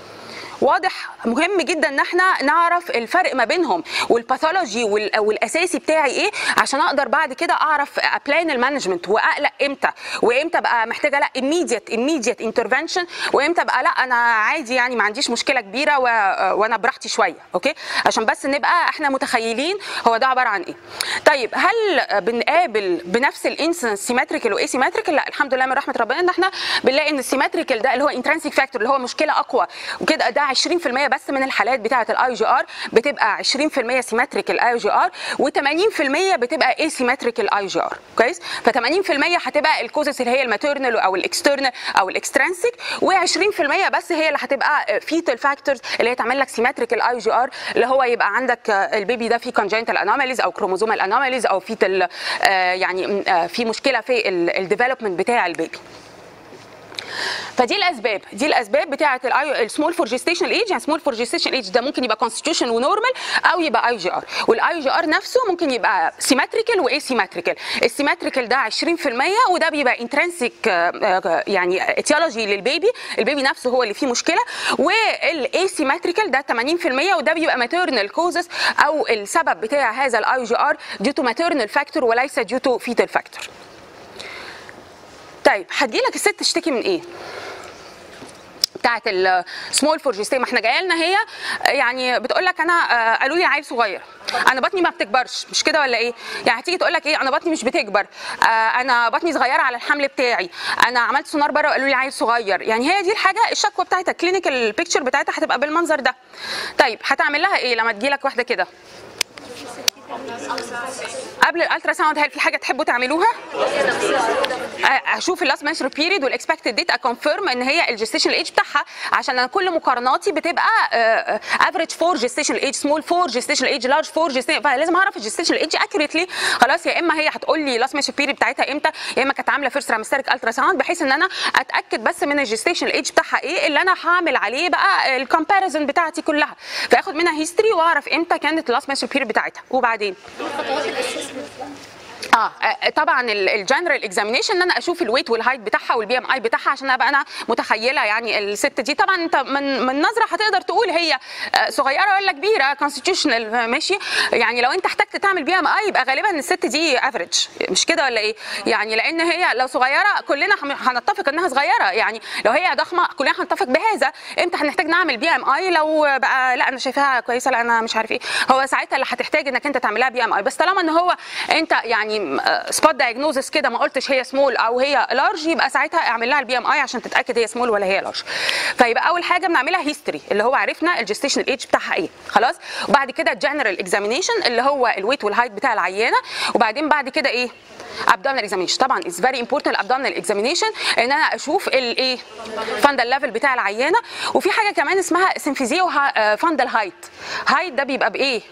واضح مهم جدا ان احنا نعرف الفرق ما بينهم والباثولوجي والاساسي بتاعي ايه عشان اقدر بعد كده اعرف ابلان المانجمنت واقلق امتى وامتى بقى محتاجه لا immediate immediate intervention وامتى بقى لا انا عادي يعني ما عنديش مشكله كبيره و... وانا براحتي شويه اوكي عشان بس نبقى احنا متخيلين هو ده عباره عن ايه طيب هل بنقابل بنفس الانسنس سيمتريكال وايسيمتريكال لا الحمد لله من رحمه ربنا ان احنا بنلاقي ان السيمتريكال ده اللي هو انترنسيك فاكتور اللي هو مشكله اقوى وكده ده 20% بس من الحالات بتاعه الاي جي ار بتبقى 20% سيمتريكال اي جي ار و80% بتبقى اي سيمتريكال اي جي ار كويس ف80% هتبقى الكوزس اللي هي الماتيرنال او الاكسترنال او الاكسترنسيك و20% بس هي اللي هتبقى فيتال فاكتورز اللي هي تعمل لك سيمتريكال اي جي ار اللي هو يبقى عندك البيبي ده فيه كونجنتال انوماليز او كروموزومال انوماليز او فيتال يعني في مشكله في الديفلوبمنت بتاع البيبي فدي الاسباب دي الاسباب بتاعه السمول فور جيستيشن ايج يعني سمول فور جيستيشن ايج ده ممكن يبقى كونستيتيوشن ونورمال او يبقى اي جي ار والاي جي ار نفسه ممكن يبقى سيمتريكال واي سيمتريكال السيمتريكال ده 20% وده بيبقى انترنسيك يعني اتيولوجي للبيبي البيبي نفسه هو اللي فيه مشكله والاي سيمتريكال ده 80% وده بيبقى ماتيرنال كوزس او السبب بتاع هذا الاي جي ار ديو تو ماتيرنال فاكتور وليس ديو تو فيتال فاكتور طيب هتجيلك الست تشتكي من ايه؟ بتاعت السمول فور جيستي ما احنا جايه لنا هي يعني بتقول لك انا قالوا لي عيل صغير انا بطني ما بتكبرش مش كده ولا ايه يعني هتيجي تقول لك ايه انا بطني مش بتكبر آه انا بطني صغيره على الحمل بتاعي انا عملت سونار بره وقالوا لي عيل صغير يعني هي دي الحاجه الشكوى بتاعتها الكلينيكال بيكتشر بتاعتها هتبقى بالمنظر ده طيب هتعمل لها ايه لما تجي لك واحده كده قبل الالترا ساوند هل في حاجه تحبوا تعملوها؟ اشوف اللاست منشر بيريد والاكسبكتد ديت اكونفيرم ان هي الجستيشن ايج بتاعها عشان انا كل مقارناتي بتبقى افريج فور جستيشن ايج سمول فور جستيشن ايج لارج فور جستيشن فلازم اعرف الجستيشن ايج اكيوريتلي خلاص يا اما هي هتقول لي لاست منشر بيريد بتاعتها امتى يا اما كانت عامله فيرست رامستريك الترا ساوند بحيث ان انا اتاكد بس من الجستيشن ايج بتاعها ايه اللي انا هعمل عليه بقى الكومباريزن بتاعتي كلها فاخد منها هيستوري واعرف امتى كانت اللاست منشر بيريد بتاعتها وبعدين خطوات الاسسمنت بقى اه آه، طبعا الجنرال اكزامينيشن ان انا اشوف الويت والهايت بتاعها والبي ام اي بتاعها عشان ابقى انا متخيله يعني الست دي طبعا انت من من نظره هتقدر تقول هي آه، صغيره ولا كبيره كونستيتيوشنال ماشي يعني لو انت احتجت تعمل بي ام اي يبقى غالبا الست دي افريج مش كده ولا ايه يعني لان هي لو صغيره كلنا هم- هنتفق انها صغيره يعني لو هي ضخمه كلنا هنتفق بهذا امتى هنحتاج نعمل بي ام اي لو بقى لا انا شايفاها كويسه لا انا مش عارف ايه هو ساعتها اللي هتحتاج انك انت تعملها بي ام اي بس طالما ان هو انت يعني سبوت دايجنوزس كده ما قلتش هي سمول او هي لارج يبقى ساعتها اعمل لها البي ام اي عشان تتاكد هي سمول ولا هي لارج فيبقى اول حاجه بنعملها هيستوري اللي هو عرفنا الجستيشن ايج بتاعها ايه خلاص وبعد كده الجنرال اكزامينيشن اللي هو الويت والهايت بتاع العيانه وبعدين بعد كده ايه abdominal examination طبعا اتس فيري امبورتنت الابدومينال examination ان انا اشوف الايه فاندل ليفل بتاع العيانه وفي حاجه كمان اسمها سيمفيزيو فاندل هايت هايت ده بيبقى بايه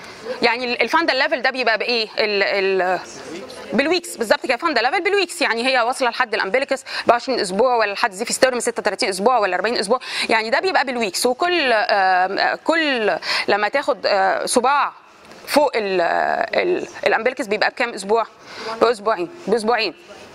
يعني الفاندل ليفل ده بيبقى بايه ال ال بالويكس بالظبط كده فاندل ليفل بالويكس يعني هي واصله لحد الامبليكس 24 اسبوع ولا لحد زيفي ستيرم 36 اسبوع ولا 40 اسبوع يعني ده بيبقى بالويكس وكل آه، كل لما تاخد آه، صباع فوق ال ال الامبليكس بيبقى بكام اسبوع؟ باسبوعين باسبوعين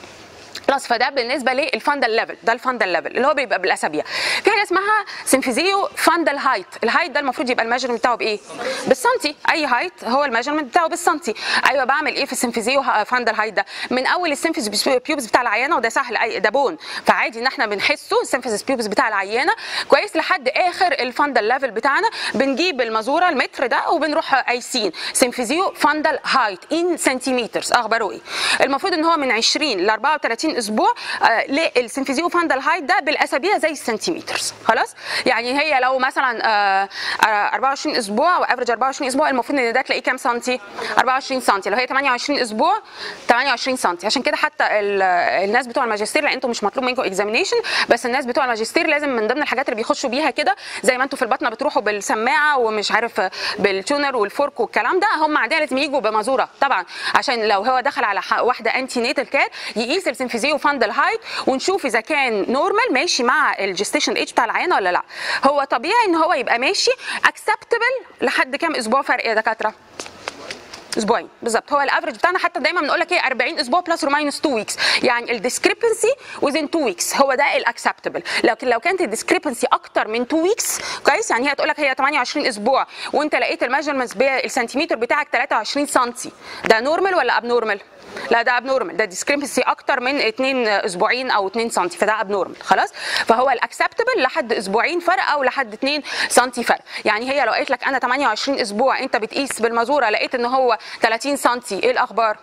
خلاص فده بالنسبه للفاندل ليفل ده الفاندل ليفل اللي هو بيبقى بالاسابيع في حاجه اسمها سيمفيزيو فاندل هايت الهايت ده المفروض يبقى الميجرمنت بتاعه بايه بالسنتي اي هايت هو الميجرمنت بتاعه بالسنتي ايوه بعمل ايه في السيمفيزيو ها- فاندل هايت ده من اول السيمفيز بيوبس بتاع العيانه وده سهل أي- ده بون فعادي ان احنا بنحسه السيمفيز بيوبس بتاع العيانه كويس لحد اخر الفاندل ليفل بتاعنا بنجيب المزوره المتر ده وبنروح قايسين سيمفيزيو فاندل هايت ان سنتيمترز اخباره ايه المفروض ان هو من 20 ل 34 اسبوع آه للسيمفيزيو فاندل هايت ده بالاسابيع زي السنتيمترز خلاص يعني هي لو مثلا آه آه 24 اسبوع وافرج 24 اسبوع المفروض ان ده تلاقيه كام سنتي 24 سنتي لو هي 28 اسبوع 28 سنتي عشان كده حتى ال- الناس بتوع الماجستير لان انتوا مش مطلوب منكم اكزامينيشن بس الناس بتوع الماجستير لازم من ضمن الحاجات اللي بيخشوا بيها كده زي ما انتوا في البطنه بتروحوا بالسماعه ومش عارف بالتونر والفورك والكلام ده هم عندنا لازم يجوا بمازوره طبعا عشان لو هو دخل على ح- واحده انتي نيتال كير يقيس السنفيزيو فاندل هايت ونشوف اذا كان نورمال ماشي مع الجستيشن ايج بتاع العيانه ولا لا هو طبيعي ان هو يبقى ماشي اكسبتبل لحد كام اسبوع فرق يا دكاتره اسبوعين بالظبط هو الافرج بتاعنا حتى دايما بنقول لك ايه 40 اسبوع بلس اور ماينس 2 ويكس يعني الديسكريبنسي وذين 2 ويكس هو ده الاكسبتبل لكن لو كانت الديسكريبنسي اكتر من 2 ويكس كويس يعني هي تقول لك هي 28 اسبوع وانت لقيت الميجرمنتس بالسنتيمتر بتاعك 23 سم ده نورمال ولا اب نورمال؟ لا ده اب نورمال ده ديسكريبنسي اكتر من 2 اسبوعين او 2 سم فده اب نورمال خلاص فهو الاكسبتبل لحد اسبوعين فرق او لحد 2 سم فرق يعني هي لو قالت لك انا 28 اسبوع انت بتقيس بالمازوره لقيت ان هو 30 سم ايه الاخبار؟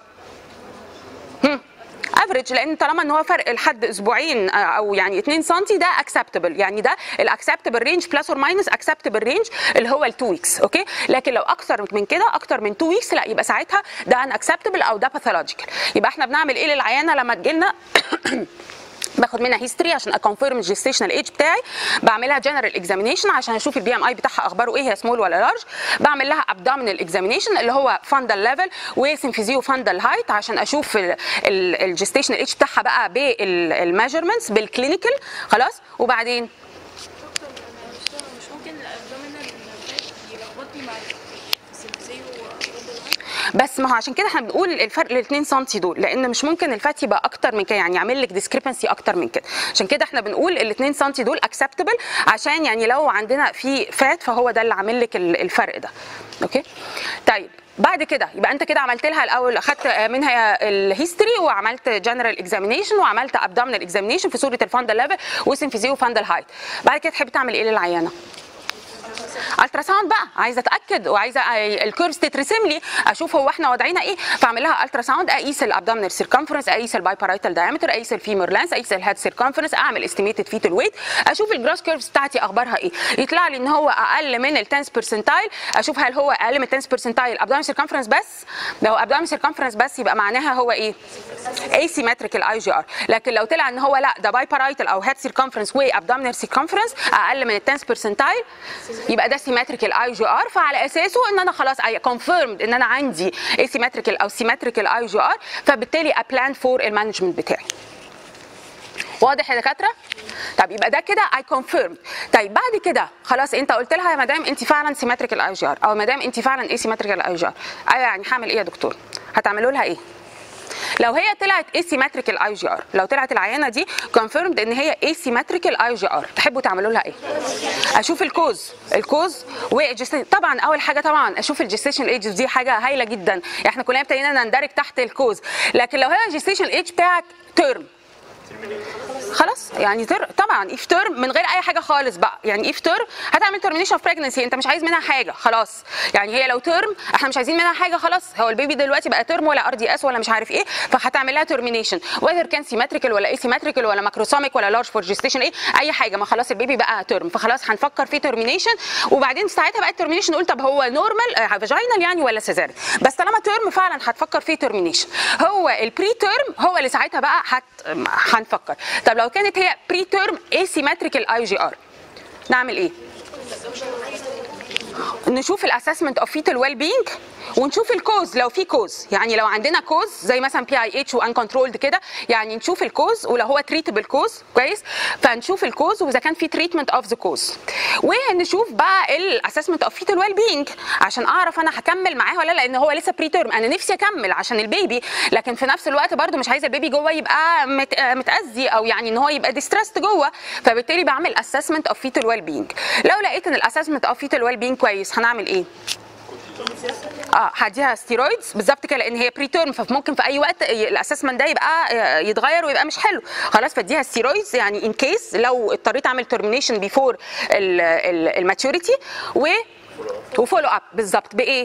افريج لان طالما ان هو فرق لحد اسبوعين آه، او يعني 2 سم ده اكسبتبل يعني ده الاكسبتبل رينج بلس اور ماينس اكسبتبل رينج اللي هو ال 2 ويكس اوكي لكن لو اكتر من كده اكتر من 2 ويكس لا يبقى ساعتها ده ان اكسبتبل او ده باثولوجيكال يبقى احنا بنعمل ايه للعيانه لما تجي لنا باخد منها هيستوري عشان اكونفيرم الجستيشنال ايج بتاعي بعملها جنرال اكزامينيشن عشان اشوف البي ام اي بتاعها اخباره ايه هي سمول ولا لارج بعمل لها ابدومينال اكزامينيشن اللي هو فاندل ليفل وسيمفيزيو فاندل هايت عشان اشوف الجستيشنال ايج بتاعها بقى بالميجرمنتس بالكلينيكال خلاص وبعدين مش ممكن الابدومينال يلخبطني مع السيمفيزيو بس ما هو عشان كده احنا بنقول الفرق ال 2 سم دول لان مش ممكن الفات يبقى اكتر من كده يعني يعمل لك ديسكريبنسي اكتر من كده عشان كده احنا بنقول ال 2 سم دول اكسبتبل عشان يعني لو عندنا في فات فهو ده اللي عامل لك ال- الفرق ده اوكي طيب بعد كده يبقى انت كده عملت لها الاول اخدت منها الهيستوري وعملت جنرال اكزامينيشن وعملت ابدومينال اكزامينيشن في صوره الفاندل ليفل وسيمفيزيو فاندل هايت بعد كده تحب تعمل ايه للعيانه الترا ساوند بقى عايزه اتاكد وعايزه الكيرفز تترسم لي اشوف هو احنا وضعنا ايه فاعمل لها الترا ساوند اقيس الابدومينال سيركمفرنس اقيس البايبارايتال دايمتر اقيس الفيمور لانس اقيس الهيد سيركمفرنس اعمل استيميتد فيتال ويت اشوف الجراس كيرفز بتاعتي اخبارها ايه يطلع لي ان هو اقل من ال 10 برسنتايل اشوف هل هو اقل من 10 برسنتايل ابدومينال سيركمفرنس بس لو ابدومينال سيركمفرنس بس يبقى معناها هو ايه asymmetrical اي جي ار لكن لو طلع ان هو لا ده بايبارايتال او هيد سيركمفرنس وابدومينال سيركمفرنس اقل من ال 10 برسنتايل يبقى ده سيمتريكال اي جي ار فعلى اساسه ان انا خلاص اي كونفيرمد ان انا عندي asymmetrical او سيمتريكال اي جي ار فبالتالي ابلان فور المانجمنت بتاعي واضح يا دكاتره طب يبقى ده كده اي كونفيرم طيب بعد كده خلاص انت قلت لها يا مدام انت فعلا سيمتريكال اي جي ار او مدام انت فعلا اي سيمتريكال اي جي ار ايوه يعني هعمل ايه يا دكتور هتعملوا لها ايه لو هي طلعت asymmetrical اي جي ار لو طلعت العينه دي confirmed ان هي asymmetrical اي جي ار تحبوا تعملوا لها ايه اشوف الكوز الكوز والجستيشن طبعا اول حاجه طبعا اشوف الجستيشن ايج دي حاجه هايله جدا احنا كلنا ابتدينا نندرج تحت الكوز لكن لو هي الجستيشن ايج بتاعك ترم خلاص يعني تر... طبعا اف ترم من غير اي حاجه خالص بقى يعني اف ترم هتعمل ترمينيشن اوف بريجنسي انت مش عايز منها حاجه خلاص يعني هي لو ترم احنا مش عايزين منها حاجه خلاص هو البيبي دلوقتي بقى ترم ولا ار دي اس ولا مش عارف ايه فهتعمل لها ترمينيشن وذر كان سيمتريكال ولا اسيمتريكال ولا ماكروسوميك ولا لارج فور جيستيشن ايه اي حاجه ما خلاص البيبي بقى ترم فخلاص هنفكر في ترمينيشن وبعدين ساعتها بقى الترمينيشن نقول طب هو نورمال فاجينال يعني ولا سيزاريان بس طالما ترم فعلا هتفكر في ترمينيشن هو البري ترم هو اللي ساعتها بقى هت هنفكر طب لو كانت هي بري ترم asymmetrical اي جي ار نعمل ايه نشوف الاسسمنت اوف فيتال ويل بينج ونشوف الكوز لو في كوز يعني لو عندنا كوز زي مثلا بي اي اتش وان كنترولد كده يعني نشوف الكوز ولو هو تريتبل كوز كويس فنشوف الكوز واذا كان في تريتمنت اوف ذا كوز ونشوف بقى الاسسمنت اوف فيتال ويل بينج عشان اعرف انا هكمل معاه ولا لا لان هو لسه بري تيرم انا نفسي اكمل عشان البيبي لكن في نفس الوقت برده مش عايزه البيبي جوه يبقى مت- متاذي او يعني ان هو يبقى ديستريسد جوه فبالتالي بعمل اسسمنت اوف فيتال ويل بينج لو لقيت ان الاسسمنت اوف فيتال ويل بينج كويس هنعمل ايه اه هديها ستيرويدز بالظبط كده لان هي بري تيرم فممكن في اي وقت الاسسمنت ده يبقى آه، يتغير ويبقى مش حلو خلاص فاديها ستيرويدز يعني ان كيس لو اضطريت اعمل ترمينيشن بيفور الماتوريتي و وفولو اب بالظبط بايه؟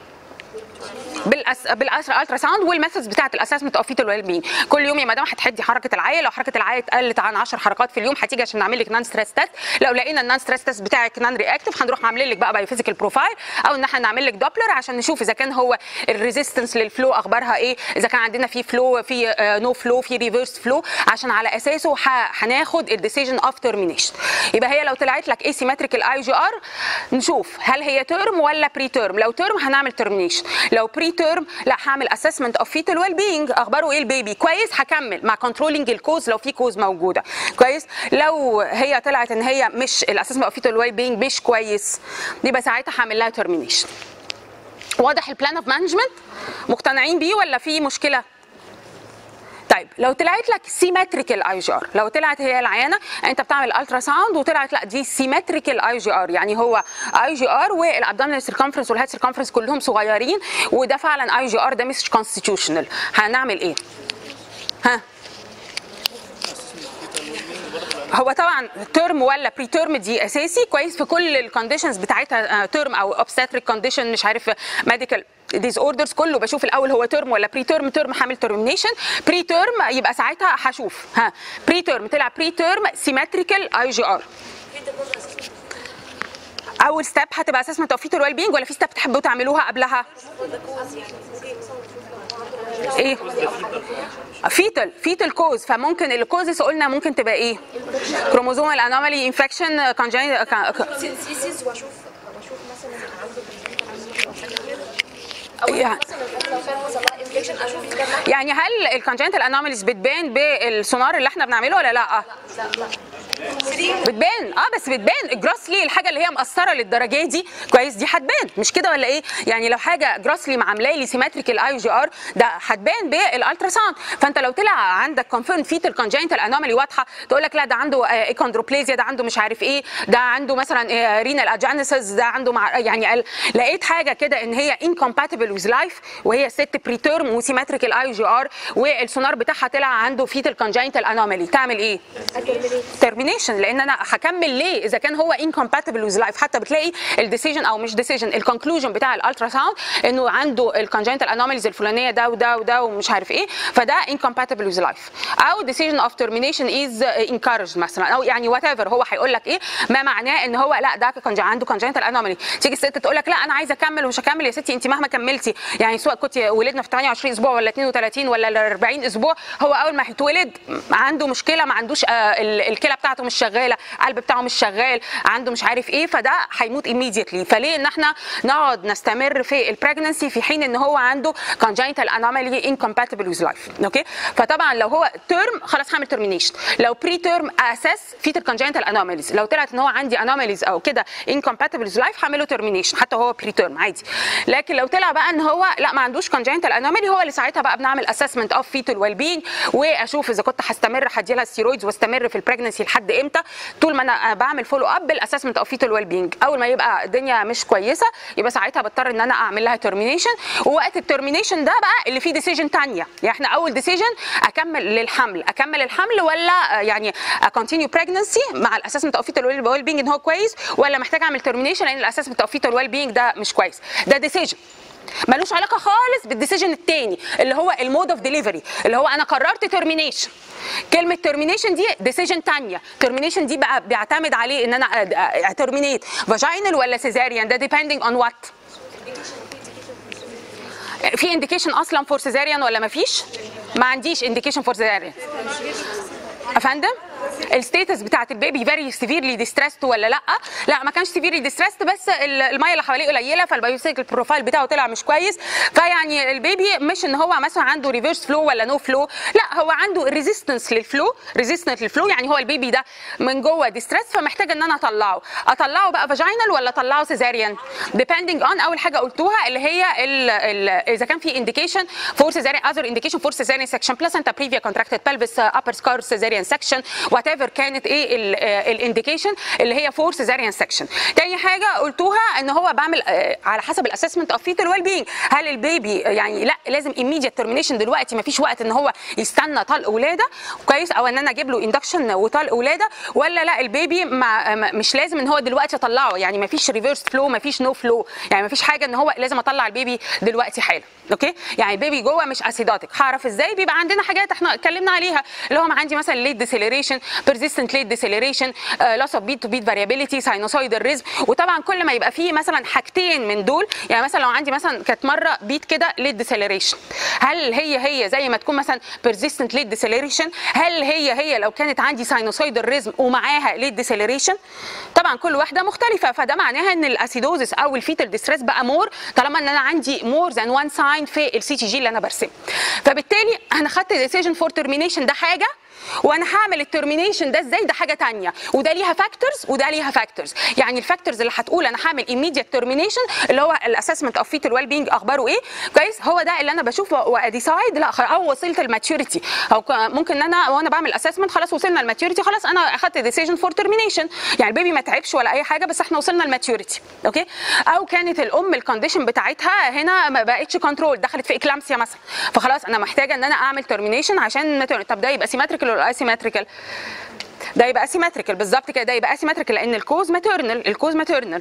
بالاس بالالترا ساوند والميثودز بتاعه الاسسمنت اوف فيتال ويل بين كل يوم يا مدام هتحدي حركه العيل لو حركه العيل قلت عن 10 حركات في اليوم هتيجي عشان نعمل لك نان ستريس تيست لو لقينا النان ستريس تيست بتاعك نان رياكتيف هنروح عاملين لك بقى باي فيزيكال بروفايل او ان احنا نعمل لك دوبلر عشان نشوف اذا كان هو الريزيستنس للفلو اخبارها ايه اذا كان عندنا في فلو في نو فلو في ريفرس فلو عشان على اساسه ه- هناخد الديسيجن اوف ترمينيشن يبقى هي لو طلعت لك asymmetrical اي جي ار نشوف هل هي ترم ولا بري ترم لو ترم هنعمل ترمينيشن لو بري ترم لا هعمل اسسمنت اوف فيتال ويل بينج اخباره ايه البيبي كويس هكمل مع كنترولنج الكوز لو في كوز موجوده كويس لو هي طلعت ان هي مش الاسسمنت اوف فيتال ويل بينج مش كويس يبقى ساعتها هعمل لها ترمينيشن واضح البلان اوف مانجمنت مقتنعين بيه ولا في مشكله طيب لو طلعت لك سيمتريكال اي جي ار لو طلعت هي العيانه انت بتعمل الترا ساوند وطلعت لا دي سيمتريكال اي جي ار يعني هو اي جي ار والابدومينال سيركمفرنس والهيد سيركمفرنس كلهم صغيرين وده فعلا اي جي ار ده مش كونستيتيوشنال هنعمل ايه ها هو طبعا ترم ولا بري ترم دي اساسي كويس في كل الكونديشنز بتاعتها ترم او اوبستاتريك كونديشن مش عارف ميديكال ديز اوردرز كله بشوف الاول هو ترم ولا بري ترم ترم حامل ترمينيشن بري ترم يبقى ساعتها هشوف ها بري ترم طلع بري ترم سيمتريكال اي جي ار اول ستيب هتبقى اسسمنت اوف فيتال ويل بينج ولا في ستيب تحبوا تعملوها قبلها ايه فيتال فيتال كوز فممكن الكوزز قلنا ممكن تبقى ايه كروموزومال انومالي انفكشن كونجين سيسيز واشوف واشوف مثلا عنده عنده حاجه كده او يعني- مثلا لو كان حصل لها انفكشن اشوف اذا كان معاها- يعني هل الكونجنتال انوماليز بتبان بالسونار اللي احنا بنعمله ولا لا لا لا بتبان اه بس بتبان جراسلي الحاجه اللي هي مقصره للدرجه دي كويس دي هتبان مش كده ولا ايه يعني لو حاجه جراسلي عاملاه لي سيمتريكال اي جي ار ده هتبان بالالترا ساوند فانت لو طلع عندك كونفيرم فيتال كونجنتال انومالي واضحه تقول لك لا ده عنده ايكوندروبليزيا ده عنده مش عارف ايه ده عنده مثلا رينال اجانسز ده عنده مع يعني قال- لقيت حاجه كده ان هي انكومباتبل ويز لايف وهي ست بري تيرم وسيمتريكال اي جي ار والسونار بتاعها طلع عنده فيتال كونجنتال انومالي تعمل ايه؟ ترمينيت ترمينيشن لان انا هكمل ليه اذا كان هو انكومباتبل ويز لايف حتى بتلاقي الديسيجن او مش ديسيجن الكونكلوجن بتاع الالترا ساوند انه عنده الكونجنتال انوماليز الفلانيه ده وده وده ومش عارف ايه فده انكومباتبل ويز لايف او ديسيجن اوف ترمينيشن از انكارج مثلا او يعني وات ايفر هو هيقول لك ايه ما معناه ان هو لا ده كان عنده كونجنتال انومالي تيجي الست تقول لك لا انا عايزه اكمل ومش هكمل يا ستي انت مهما كملتي يعني سواء كنت ولدنا في 28 اسبوع ولا 32 ولا 40 اسبوع هو اول ما هيتولد عنده مشكله ما عندوش آه، ال- الكلى بتاعته مش شغاله القلب بتاعه مش شغال عنده مش عارف ايه فده هيموت immediately فليه ان احنا نقعد نستمر في البريجنسي في حين ان هو عنده congenital anomaly incompatible with life اوكي فطبعا لو هو تيرم خلاص هعمل ترمينيشن لو بري تيرم اساس في congenital anomalies لو طلعت ان هو عندي anomalies او كده incompatible with life هعمله ترمينيشن حتى هو بري تيرم عادي لكن لو طلع بقى ان هو لا ما عندوش congenital anomaly هو اللي ساعتها بقى بنعمل assessment of fetal well being واشوف اذا كنت هستمر هدي لها ستيرويدز واستمر في البريجنسي لحد امتى طول ما انا بعمل فولو اب بالاسسمنت اوف فيتال ويل بينج اول ما يبقى الدنيا مش كويسه يبقى ساعتها بضطر ان انا اعمل لها ترمينيشن ووقت الترمينيشن ده بقى اللي فيه ديسيجن ثانيه يعني احنا اول ديسيجن اكمل للحمل اكمل الحمل ولا آه، يعني كونتينيو بريجنسي مع الاسسمنت اوف فيتال ويل بينج ان هو كويس ولا محتاج اعمل ترمينيشن لان الاسسمنت اوف فيتال ويل بينج ده مش كويس ده ديسيجن ملوش علاقه خالص بالديسيجن الثاني اللي هو المود اوف ديليفري اللي هو انا قررت ترمينيشن كلمه ترمينيشن دي ديسيجن ثانيه ترمينيشن دي بقى بيعتمد عليه ان انا ترمينيت فاجينال ولا سيزاريان ده depending on what في انديكيشن اصلا فور سيزاريان ولا ما فيش ما عنديش انديكيشن فور سيزاريان افندم الستيتس بتاعت البيبي فيري سيفيرلي ديستريسد ولا لا لا ما كانش سيفيرلي ديستريسد بس ال- الميه اللي حواليه قليله فالبايوسيكل بروفايل بتاعه طلع مش كويس فيعني البيبي مش ان هو مثلا عنده ريفيرس فلو ولا نو فلو لا هو عنده ريزيستنس للفلو ريزيستنس للفلو يعني هو البيبي ده من جوه ديستريس فمحتاج ان انا اطلعه اطلعه بقى فاجينال ولا اطلعه سيزاريان ديبندنج اون اول حاجه قلتوها اللي هي ال ال اذا كان في انديكيشن فور سيزاريان اذر انديكيشن فور سيزاريان سكشن بلاسنتا بريفيا كونتراكتد بلبس ابر سكار سيزاريان سكشن وات ايفر كانت ايه الانديكيشن اللي هي فور سيزاريان سكشن تاني حاجه قلتوها ان هو بعمل آه، على حسب الاسسمنت اوف فيتال ويل بينج هل البيبي يعني لا لازم immediate ترمينيشن دلوقتي ما فيش وقت ان هو يستنى طلق ولاده كويس او ان انا اجيب له اندكشن وطلق ولاده ولا لا البيبي ما ما- مش لازم ان هو دلوقتي اطلعه يعني ما فيش ريفيرس فلو ما فيش نو فلو يعني ما فيش حاجه ان هو لازم اطلع البيبي دلوقتي حالا اوكي يعني البيبي جوه مش اسيداتيك هعرف ازاي بيبقى عندنا حاجات احنا اتكلمنا عليها اللي هو عندي مثلا ليت ديسيلريشن بيرزيستنت ليت ديسيلريشن لوس اوف بيت تو بيت فاريابيليتي ساينوسويدال ريزم وطبعا كل ما يبقى فيه مثلا حاجتين من دول يعني مثلا لو عندي مثلا كانت مره بيت كده ليت ديسيلريشن هل هي هي زي ما تكون مثلا بيرزيستنت ليت ديسيلريشن هل هي هي لو كانت عندي ساينوسويدال ريزم ومعاها ليت ديسيلريشن طبعا كل واحده مختلفه فده معناها ان الاسيدوزس او الفيتال ديستريس بقى مور طالما ان انا عندي مور ذان وان ساين في السي تي جي اللي انا برسمه فبالتالي انا خدت ديسيجن فور ترمينيشن ده حاجه وانا هعمل الترمينيشن ده ازاي ده حاجه تانية وده ليها فاكتورز وده ليها فاكتورز يعني الفاكتورز اللي هتقول انا هعمل immediate ترمينيشن اللي هو الاسسمنت اوف فيتال ويل بينج اخباره ايه كويس هو ده اللي انا بشوفه واديسايد لا خ- او وصلت الماتيوريتي او ك- ممكن ان انا وانا بعمل اسسمنت خلاص وصلنا الماتيوريتي خلاص انا اخدت ديسيجن فور ترمينيشن يعني البيبي ما تعبش ولا اي حاجه بس احنا وصلنا الماتيوريتي اوكي او كانت الام الكونديشن بتاعتها هنا ما بقتش كنترول دخلت في اكلامسيا مثلا فخلاص انا محتاجه ان انا اعمل ترمينيشن عشان maternal. طب ده يبقى سيمتريكال ولا اسيمتريكال ده يبقى اسيمتريكال بالظبط كده ده يبقى اسيمتريكال لان الكوز ماتيرنال الكوز ماتيرنال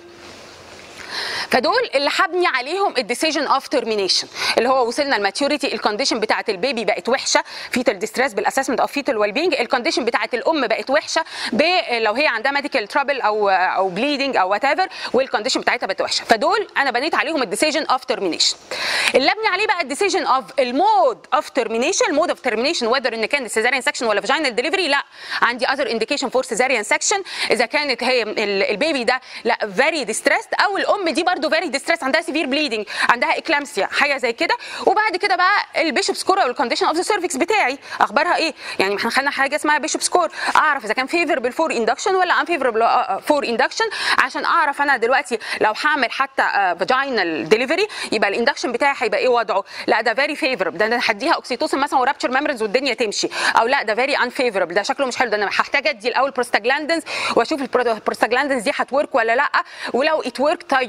فدول اللي هبني عليهم الديسيجن اوف ترمينيشن اللي هو وصلنا الماتيوريتي الكونديشن بتاعه البيبي بقت وحشه فيتال ديستريس بالاسسمنت اوف فيتال ويل بينج الكونديشن بتاعه الام بقت وحشه ب- لو هي عندها ميديكال ترابل او او بليدنج او وات ايفر والكونديشن بتاعتها بقت وحشه فدول انا بنيت عليهم الديسيجن اوف ترمينيشن اللي ابني عليه بقى الديسيجن اوف المود اوف ترمينيشن المود اوف ترمينيشن وذر ان كان سيزاريان سكشن ولا فاجينال ديليفري لا عندي اذر انديكيشن فور سيزاريان سكشن اذا كانت هي ال- البيبي ده لا فيري ديستريسد او الام دي برضو فيري ديستريس عندها سيفير بليدنج عندها اكلامسيا حاجه زي كده وبعد كده بقى البيشوب سكور او الكونديشن اوف ذا سيرفكس بتاعي اخبارها ايه يعني احنا خدنا حاجه اسمها بيشوب سكور اعرف اذا كان فيفربل فور اندكشن ولا ان فيفربل فور اندكشن عشان اعرف انا دلوقتي لو هعمل حتى فاجينال ديليفري يبقى الاندكشن بتاعي هيبقى ايه وضعه لا ده فيري فيفربل ده انا هديها اوكسيتوسن مثلا ورابتشر ميمبرنز والدنيا تمشي او لا ده فيري ان فيفربل ده شكله مش حلو ده انا هحتاج ادي الاول بروستاجلاندنز واشوف البروستاجلاندنز دي هتورك ولا لا ولو ات ورك طيب ماشي ممكن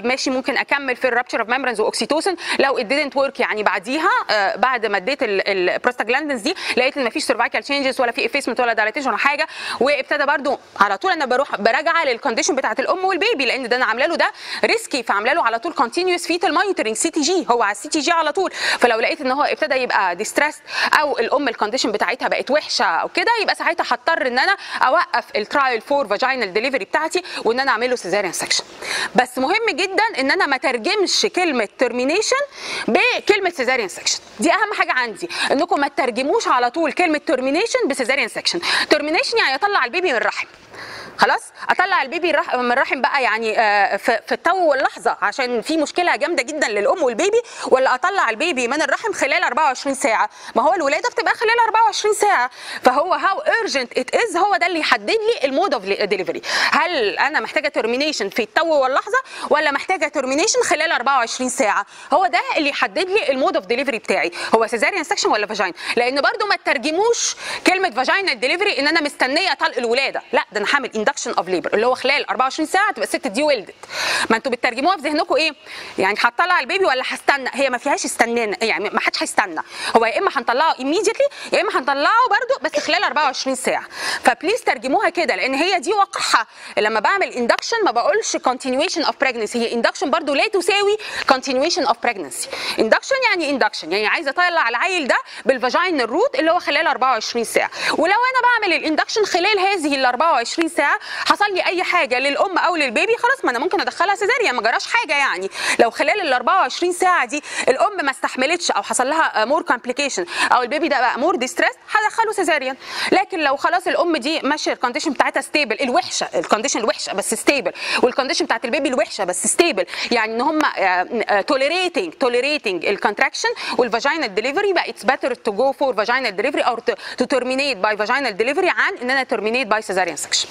ممكن اكمل في الرابتشر اوف ميمبرنز واوكسيتوسن لو ات didn't ورك يعني بعديها آه، بعد ما اديت البروستاجلاندنز دي لقيت ان مفيش سيرفايكال تشينجز ولا في افيسمنت ولا دايليتيشن ولا حاجه وابتدى برده على طول انا بروح براجع للكونديشن بتاعه الام والبيبي لان ده انا عامله له ده ريسكي فعامله له على طول كونتينيوس فيتال مونيتورنج سي تي جي هو على السي تي جي على طول فلو لقيت ان هو ابتدى يبقى ديستريس او الام الكونديشن بتاعتها بقت وحشه او كده يبقى ساعتها هضطر ان انا اوقف الترايل فور فاجينال ديليفري بتاعتي وان انا اعمل له سيزاريان سكشن بس مهم جدا ان انا ما ترجمش كلمه ترمينيشن بكلمه سيزاريان سكشن دي اهم حاجه عندي انكم ما تترجموش على طول كلمه ترمينيشن بسيزاريان سكشن ترمينيشن يعني اطلع البيبي من الرحم خلاص اطلع البيبي الرح- من الرحم بقى يعني آه، في في التو واللحظه عشان في مشكله جامده جدا للام والبيبي ولا اطلع البيبي من الرحم خلال 24 ساعه ما هو الولاده بتبقى خلال 24 ساعه فهو هاو ايرجنت ات از هو ده اللي يحدد لي المود اوف ديليفري هل انا محتاجه ترمينيشن في التو واللحظه ولا محتاجه ترمينيشن خلال 24 ساعه هو ده اللي يحدد لي المود اوف ديليفري بتاعي هو سيزاريان سكشن ولا فاجين لان برضو ما تترجموش كلمه فاجينال ديليفري ان انا مستنيه طلق الولاده لا ده انا هعمل اندكشن اوف ليبر اللي هو خلال 24 ساعه تبقى الست دي ولدت ما انتوا بتترجموها في ذهنكم ايه يعني هطلع البيبي ولا هستنى هي ما فيهاش استنان يعني ما حدش هيستنى هو يا اما هنطلعه immediately يا اما هنطلعه برضو بس خلال 24 ساعه فبليز ترجموها كده لان هي دي واقعها لما بعمل اندكشن ما بقولش continuation of pregnancy هي اندكشن برضو لا تساوي continuation of pregnancy اندكشن يعني اندكشن يعني عايزه اطلع العيل ده بالفاجين الروت اللي هو خلال 24 ساعه ولو انا بعمل الاندكشن خلال هذه ال 24 ساعه حصل لي اي حاجه للام او للبيبي خلاص ما انا ممكن ادخلها سيزاريان ما جراش حاجه يعني لو خلال ال 24 ساعه دي الام ما استحملتش او حصل لها مور كومبليكيشن او البيبي ده بقى مور ديستريس هدخله سيزاريان لكن لو خلاص الام دي ماشيه الكونديشن بتاعتها ستيبل الوحشه الكونديشن الوحشه بس ستيبل والكونديشن بتاعت البيبي الوحشه بس ستيبل يعني ان هم توليريتنج توليريتنج الكونتراكشن والفاجينال ديليفري بقى اتس بيتر تو جو فور فاجينال ديليفري او تو ترمينيت باي فاجينال ديليفري عن ان انا ترمينيت باي سيزاريان سكشن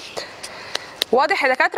واضح يا دكاتره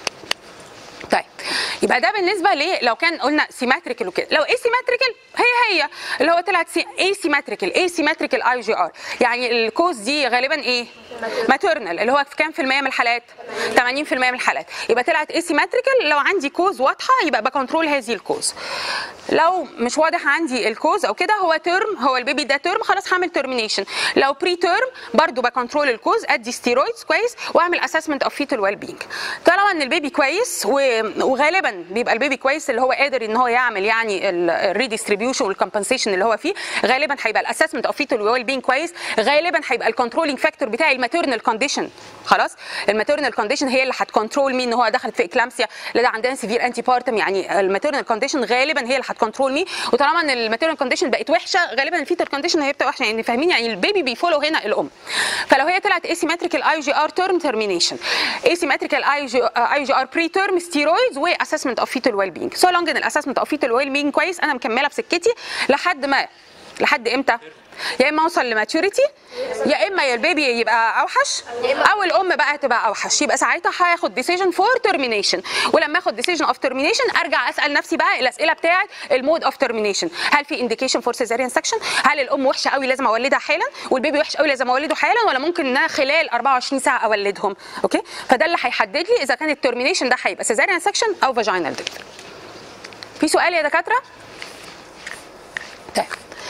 طيب يبقى ده بالنسبه ليه لو كان قلنا سيمتريكال وكده لو اسيمتريكال هي هي اللي هو طلعت اسيمتريكال اسيمتريكال اي جي ار يعني الكوز دي غالبا ايه ماتيرنال اللي هو في كام في المية من الحالات 80% من الحالات يبقى طلعت اسيمتريكال لو عندي كوز واضحه يبقى بكنترول هذه الكوز لو مش واضح عندي الكوز او كده هو ترم هو البيبي ده ترم خلاص هعمل ترمينيشن لو بري ترم برضو بكنترول الكوز ادي ستيرويدز كويس واعمل اسسمنت اوف فيتال ويل بينج طالما ان البيبي كويس و- وغالبا بيبقى البيبي كويس اللي هو قادر ان هو يعمل يعني الريديستريبيوشن والكمبنسيشن اللي هو فيه غالبا هيبقى الاسسمنت اوف فيتال ويل بينج كويس غالبا هيبقى الكنترولينج فاكتور بتاعي الماتيرنال كونديشن خلاص الماتيرنال كونديشن هي اللي هتكنترول مين ان هو دخلت في اكلامسيا لا ده عندنا سيفير انتي بارتم يعني الماتيرنال كونديشن غالبا هي اللي هتكنترول مين وطالما ان الماتيرنال كونديشن بقت وحشه غالبا الفيتال كونديشن هي بتبقى وحشه يعني فاهمين يعني البيبي بيفولو هنا الام فلو هي طلعت اسيمتريكال اي جي ار تيرم ترمينيشن اسيمتريكال اي جي اي جي ار بري تيرم ستيرويدز واسسمنت اوف فيتال ويل بينج سو لونج ان الاسسمنت اوف فيتال ويل بينج كويس انا مكمله بسكتي لحد ما لحد امتى يا اما اوصل لماتوريتي يا اما يا البيبي يبقى اوحش او الام بقى تبقى اوحش يبقى ساعتها هاخد ديسيجن فور ترمينيشن ولما اخد ديسيجن اوف ترمينيشن ارجع اسال نفسي بقى الاسئله بتاعه المود اوف ترمينيشن هل في انديكيشن فور سيزاريان سكشن هل الام وحشه قوي لازم اولدها حالا والبيبي وحش قوي لازم اولده حالا ولا ممكن ان انا خلال 24 ساعه اولدهم اوكي فده اللي هيحدد لي اذا كان الترمينيشن ده هيبقى سيزاريان سكشن او فاجينال ديليفري في سؤال يا دكاتره طيب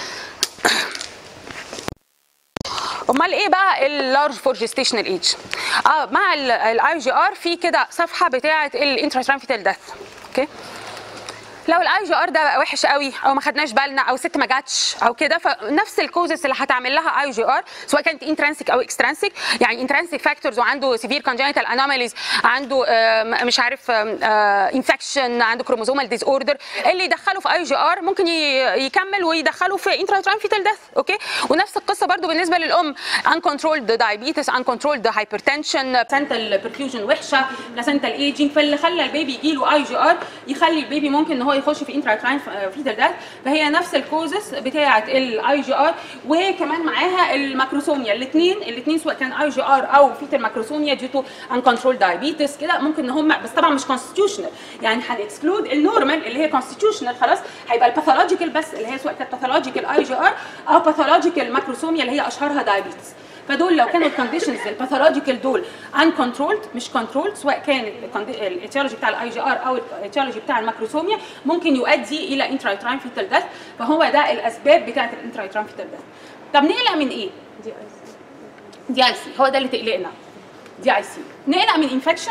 امال ايه بقى اللارج فور جيستيشنال ايج اه مع الاي جي ار في كده صفحه بتاعه الانتراترانفيتال ديث اوكي لو الاي جي ار ده بقى وحش قوي او ما خدناش بالنا او ست ما جاتش او كده فنفس الكوزس اللي هتعمل لها اي جي ار سواء كانت انترانسيك او اكسترانسيك يعني انترانسيك فاكتورز وعنده سيفير كونجنتال انوماليز عنده آم، مش عارف انفكشن عنده كروموزومال ديز اوردر اللي يدخله في اي جي ار ممكن ي- يكمل ويدخله في انتراترانفيتال ديث اوكي ونفس القصه برضو بالنسبه للام uncontrolled diabetes uncontrolled hypertension placental perfusion وحشه placental aging فاللي خلى البيبي يجي له اي جي ار يخلي البيبي ممكن ان هو يخش في انتراترانفيتال ديث فهي نفس الكوزس بتاعه الاي جي ار وكمان معاها الماكروسوميا الاثنين الاثنين سواء كان اي جي ار او فيتال ماكروسوميا ديو تو uncontrolled diabetes كده ممكن ان هم بس طبعا مش constitutional يعني هنكسكلود النورمال اللي هي constitutional خلاص هيبقى الباثولوجيكال بس اللي هي سواء كانت باثولوجيكال اي جي ار او باثولوجيكال ماكروسوميا اللي هي اشهرها diabetes فدول لو كانوا الكونديشنز الباثولوجيكال دول ان كنترولد مش كنترولد سواء كان الايتيولوجي بتاع الاي جي ار او الايتيولوجي بتاع الماكروسوميا ممكن يؤدي الى انترايتراين فيتال ديث فهو ده الاسباب بتاعه الانترايتراين فيتال ديث طب نقلق من ايه؟ دي اي سي هو ده اللي تقلقنا دي اي سي نقلق من انفكشن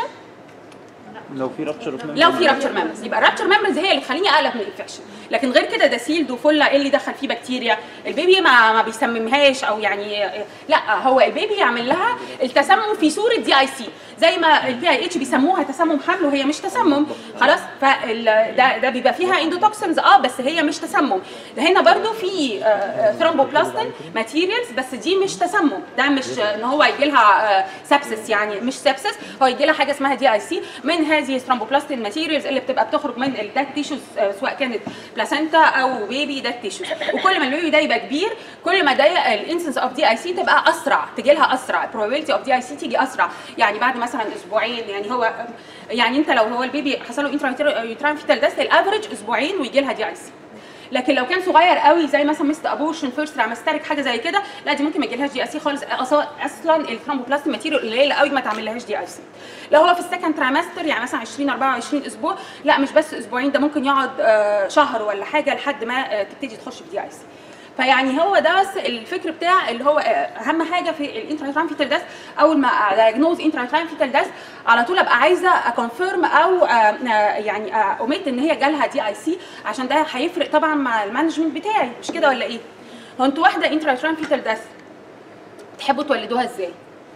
لو في رابتشر اوف لو في رابتشر ميمبرز يبقى الرابتشر ميمبرز هي اللي تخليني اقلق من الانفكشن لكن غير كده ده سيلد وفله ايه اللي دخل فيه بكتيريا البيبي ما ما بيسممهاش او يعني لا هو البيبي يعمل لها التسمم في صوره دي اي سي زي ما البي اي اتش بيسموها تسمم حمل وهي مش تسمم خلاص فال ده ده بيبقى فيها اندوتوكسنز اه بس هي مش تسمم ده هنا برضو في ثرومبوبلاستين ماتيريالز بس دي مش تسمم ده مش ان هو يجي لها سبسس يعني مش سبسس هو يجي لها حاجه اسمها دي اي سي من هذه الثرومبوبلاستين ماتيريالز اللي بتبقى بتخرج من الدات تيشوز سواء كانت بلاسنتا او بيبي دات تيشوز وكل ما البيبي ده يبقى كبير كل ما ده الانسنس اوف دي اي سي تبقى اسرع تجي لها اسرع البروبابيلتي اوف دي اي سي تيجي اسرع يعني بعد مثلا اسبوعين يعني هو يعني انت لو هو البيبي حصل له انترا فيتال داس الافريج اسبوعين ويجي لها دي اي سي لكن لو كان صغير قوي زي مثلا مست ابورشن فيرست ترامستريك حاجه زي كده لا دي ممكن ما يجيلهاش دي اي سي خالص أص- اصلا الثرومبوبلاست ماتيريال قليله قوي ما تعملهاش دي اي سي لو هو في السكند ترامستر يعني مثلا 20 24 اسبوع لا مش بس اسبوعين ده ممكن يقعد آه، شهر ولا حاجه لحد ما آه، تبتدي تخش في دي اي سي فيعني هو ده بس الفكر بتاع اللي هو آه، اهم حاجه في الانتراتران فيتال داس اول ما دايجنوز انتراتران فيتال داس على طول ابقى عايزه اكونفيرم او آه، آه، يعني اوميت ان هي جالها دي اي سي عشان ده هيفرق طبعا مع المانجمنت بتاعي مش كده ولا ايه؟ هو انتوا واحده انتراتران فيتال داس تحبوا تولدوها ازاي؟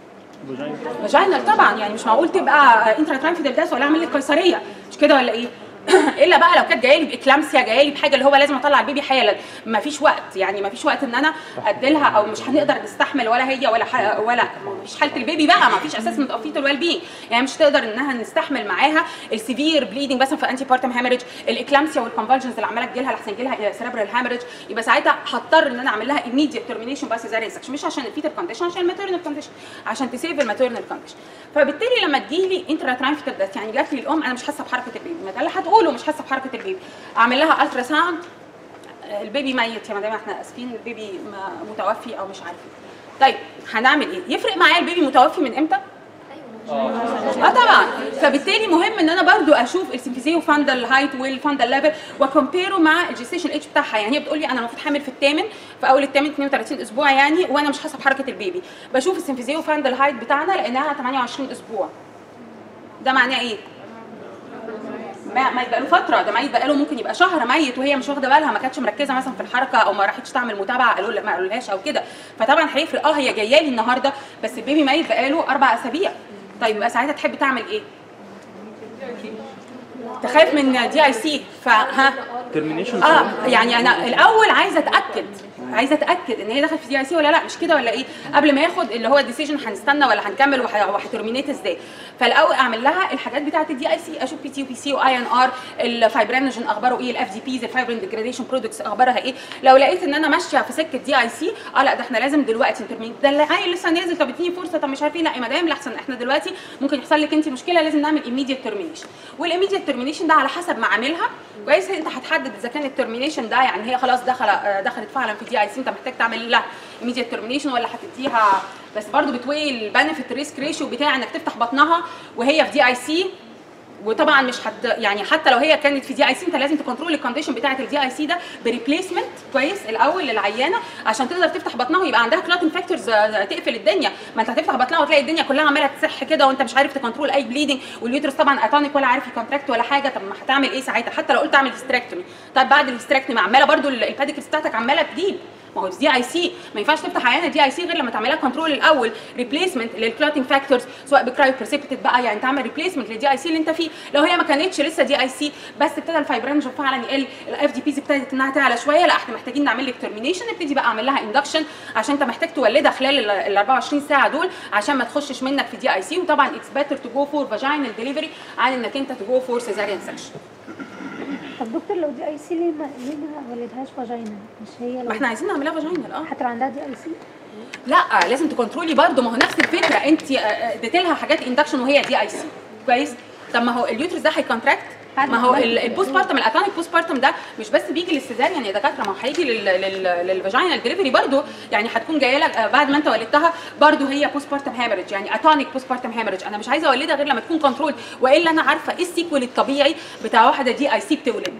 فاجينال طبعا يعني مش معقول تبقى انتراتران فيتال داس ولا اعمل لك قيصريه مش كده ولا ايه؟ الا بقى لو كانت جايه لي باكلامسيا جايه لي بحاجه اللي هو لازم اطلع البيبي حالا ما فيش وقت يعني ما فيش وقت ان انا اديلها او مش هنقدر نستحمل ولا هي ولا ح... ولا مش حاله البيبي بقى ما فيش اساسمنت اوف فيتال ويل بينج يعني مش تقدر انها نستحمل معاها السيفير بليدنج مثلا في انتي بارتم هامرج الاكلامسيا والكونفالجنز اللي عماله تجيلها لحسن يجيلها سيربرال هامرج يبقى ساعتها هضطر ان انا اعمل لها immediate termination بس سيزاريان سكشن مش عشان الفيتال كونديشن عشان الماتيرنال كونديشن عشان تسيف الماتيرنال كونديشن فبالتالي لما تجيلي انتراتران فيتال داس يعني جات لي الام انا مش حاسه بحركه البيبي ما ده اللي هتقوله مش حاسه بحركه البيبي اعمل لها الترا ساوند البيبي ميت يا مدام احنا اسفين البيبي م- متوفي او مش عارفه طيب هنعمل ايه يفرق معايا البيبي متوفي من امتى اه طبعا فبالتالي مهم ان انا برضو اشوف السيمفيزيو فاندل هايت والفاندل ليفل وكومبيرو مع الجيستيشن ايج بتاعها يعني هي بتقول لي انا المفروض حامل في الثامن في اول الثامن 32 اسبوع يعني وانا مش حاسه بحركه البيبي بشوف السيمفيزيو فاندل هايت بتاعنا لانها 28 اسبوع ده معناه ايه ما ما يبقى له فتره ده ميت بقى له ممكن يبقى شهر ميت وهي مش واخده بالها ما كانتش مركزه مثلا في الحركه او ما راحتش تعمل متابعه قالوا ما قالولهاش او كده فطبعا هيفرق اه هي جايه لي النهارده بس البيبي ميت بقى له اربع اسابيع طيب يبقى ساعتها تحب تعمل ايه؟ تخاف من دي اي سي فها ترمينيشن اه يعني انا الاول عايزه اتاكد عايزه اتاكد ان هي دخلت في دي اي سي ولا لا مش كده ولا ايه قبل ما ياخد اللي هو الديسيجن هنستنى ولا هنكمل وه- وهترمينيت ازاي فالاول اعمل لها الحاجات بتاعه الدي اي سي اشوف بي تي وبي سي واي ان ار الفايبرينوجين اخباره ايه الاف دي بيز الفايبرين ديجراديشن برودكتس اخبارها ايه لو لقيت ان انا ماشيه في سكه دي اي سي اه لا ده احنا لازم دلوقتي نترمين ده اللي عيل لسه نازل طب اديني فرصه طب مش عارف ايه لا يا مدام لا احسن احنا دلوقتي ممكن يحصل لك انت مشكله لازم نعمل immediate termination والايميديت ترمينيشن ده على حسب ما عاملها كويس انت هتحدد اذا كان الترمينيشن ده يعني هي خلاص دخل آه، دخلت فعلا في دي اي سي انت محتاج تعمل لها immediate ترمينيشن ولا هتديها بس برضو بتوي البنفيت ريسك ريشيو بتاع انك تفتح بطنها وهي في دي اي سي وطبعا مش حت يعني حتى لو هي كانت في دي اي سي انت لازم تكنترول الكونديشن بتاعه الدي اي سي ده بريبليسمنت كويس الاول للعيانه عشان تقدر تفتح بطنها ويبقى عندها كلاتين فاكتورز تقفل الدنيا ما انت هتفتح بطنها وتلاقي الدنيا كلها عماله تسح كده وانت مش عارف تكنترول اي بليدنج واليوترس طبعا اتونيك ولا عارف يكونتراكت ولا حاجه طب ما هتعمل ايه ساعتها حتى لو قلت اعمل هيستريكتومي طب بعد الهيستريكتومي عماله برضو الباديكلز بتاعتك عماله تجيب ما هو دي اي سي ما ينفعش تفتح عيانه دي اي سي غير لما تعملها كنترول الاول ريبليسمنت للكلوتنج فاكتورز سواء بكرايو بريسيبيتد بقى يعني تعمل ريبليسمنت للدي اي سي اللي انت فيه لو هي ما كانتش لسه دي اي سي بس ابتدى الفايبرينجن فعلا يقل الاف دي بيز ابتدت انها تعلى شويه لا احنا محتاجين نعمل لك ترمينيشن نبتدي بقى اعمل لها اندكشن عشان انت محتاج تولدها خلال ال 24 ساعه دول عشان ما تخشش منك في دي اي سي وطبعا اتس بيتر تو جو فور فاجينال ديليفري عن انك انت تو جو فور سيزاريان سكشن طب دكتور لو دي اي سي ليه ما ليه ما ولدهاش فاجينا مش هي ما لو احنا عايزين نعملها فاجينال اه حتى لو عندها دي اي سي لا لازم تكنترولي برضه ما هو نفس الفكره انت اديت لها حاجات اندكشن وهي دي اي سي كويس طب ما هو اليوترس ده هيكونتراكت بعد ما هو بعد- البوست بارتم الاتانيك بوست بارتم ده مش بس بيجي للسيزاريان يا دكاتره ما هو هيجي للفاجينال دليفري برضه يعني هتكون جايه لك آه، بعد ما انت ولدتها برضه هي بوست بارتم هامرج يعني اتانيك بوست بارتم هامرج انا مش عايزه اولدها غير لما تكون كنترول والا انا عارفه ايه السيكول الطبيعي بتاع واحده دي اي سي بتولد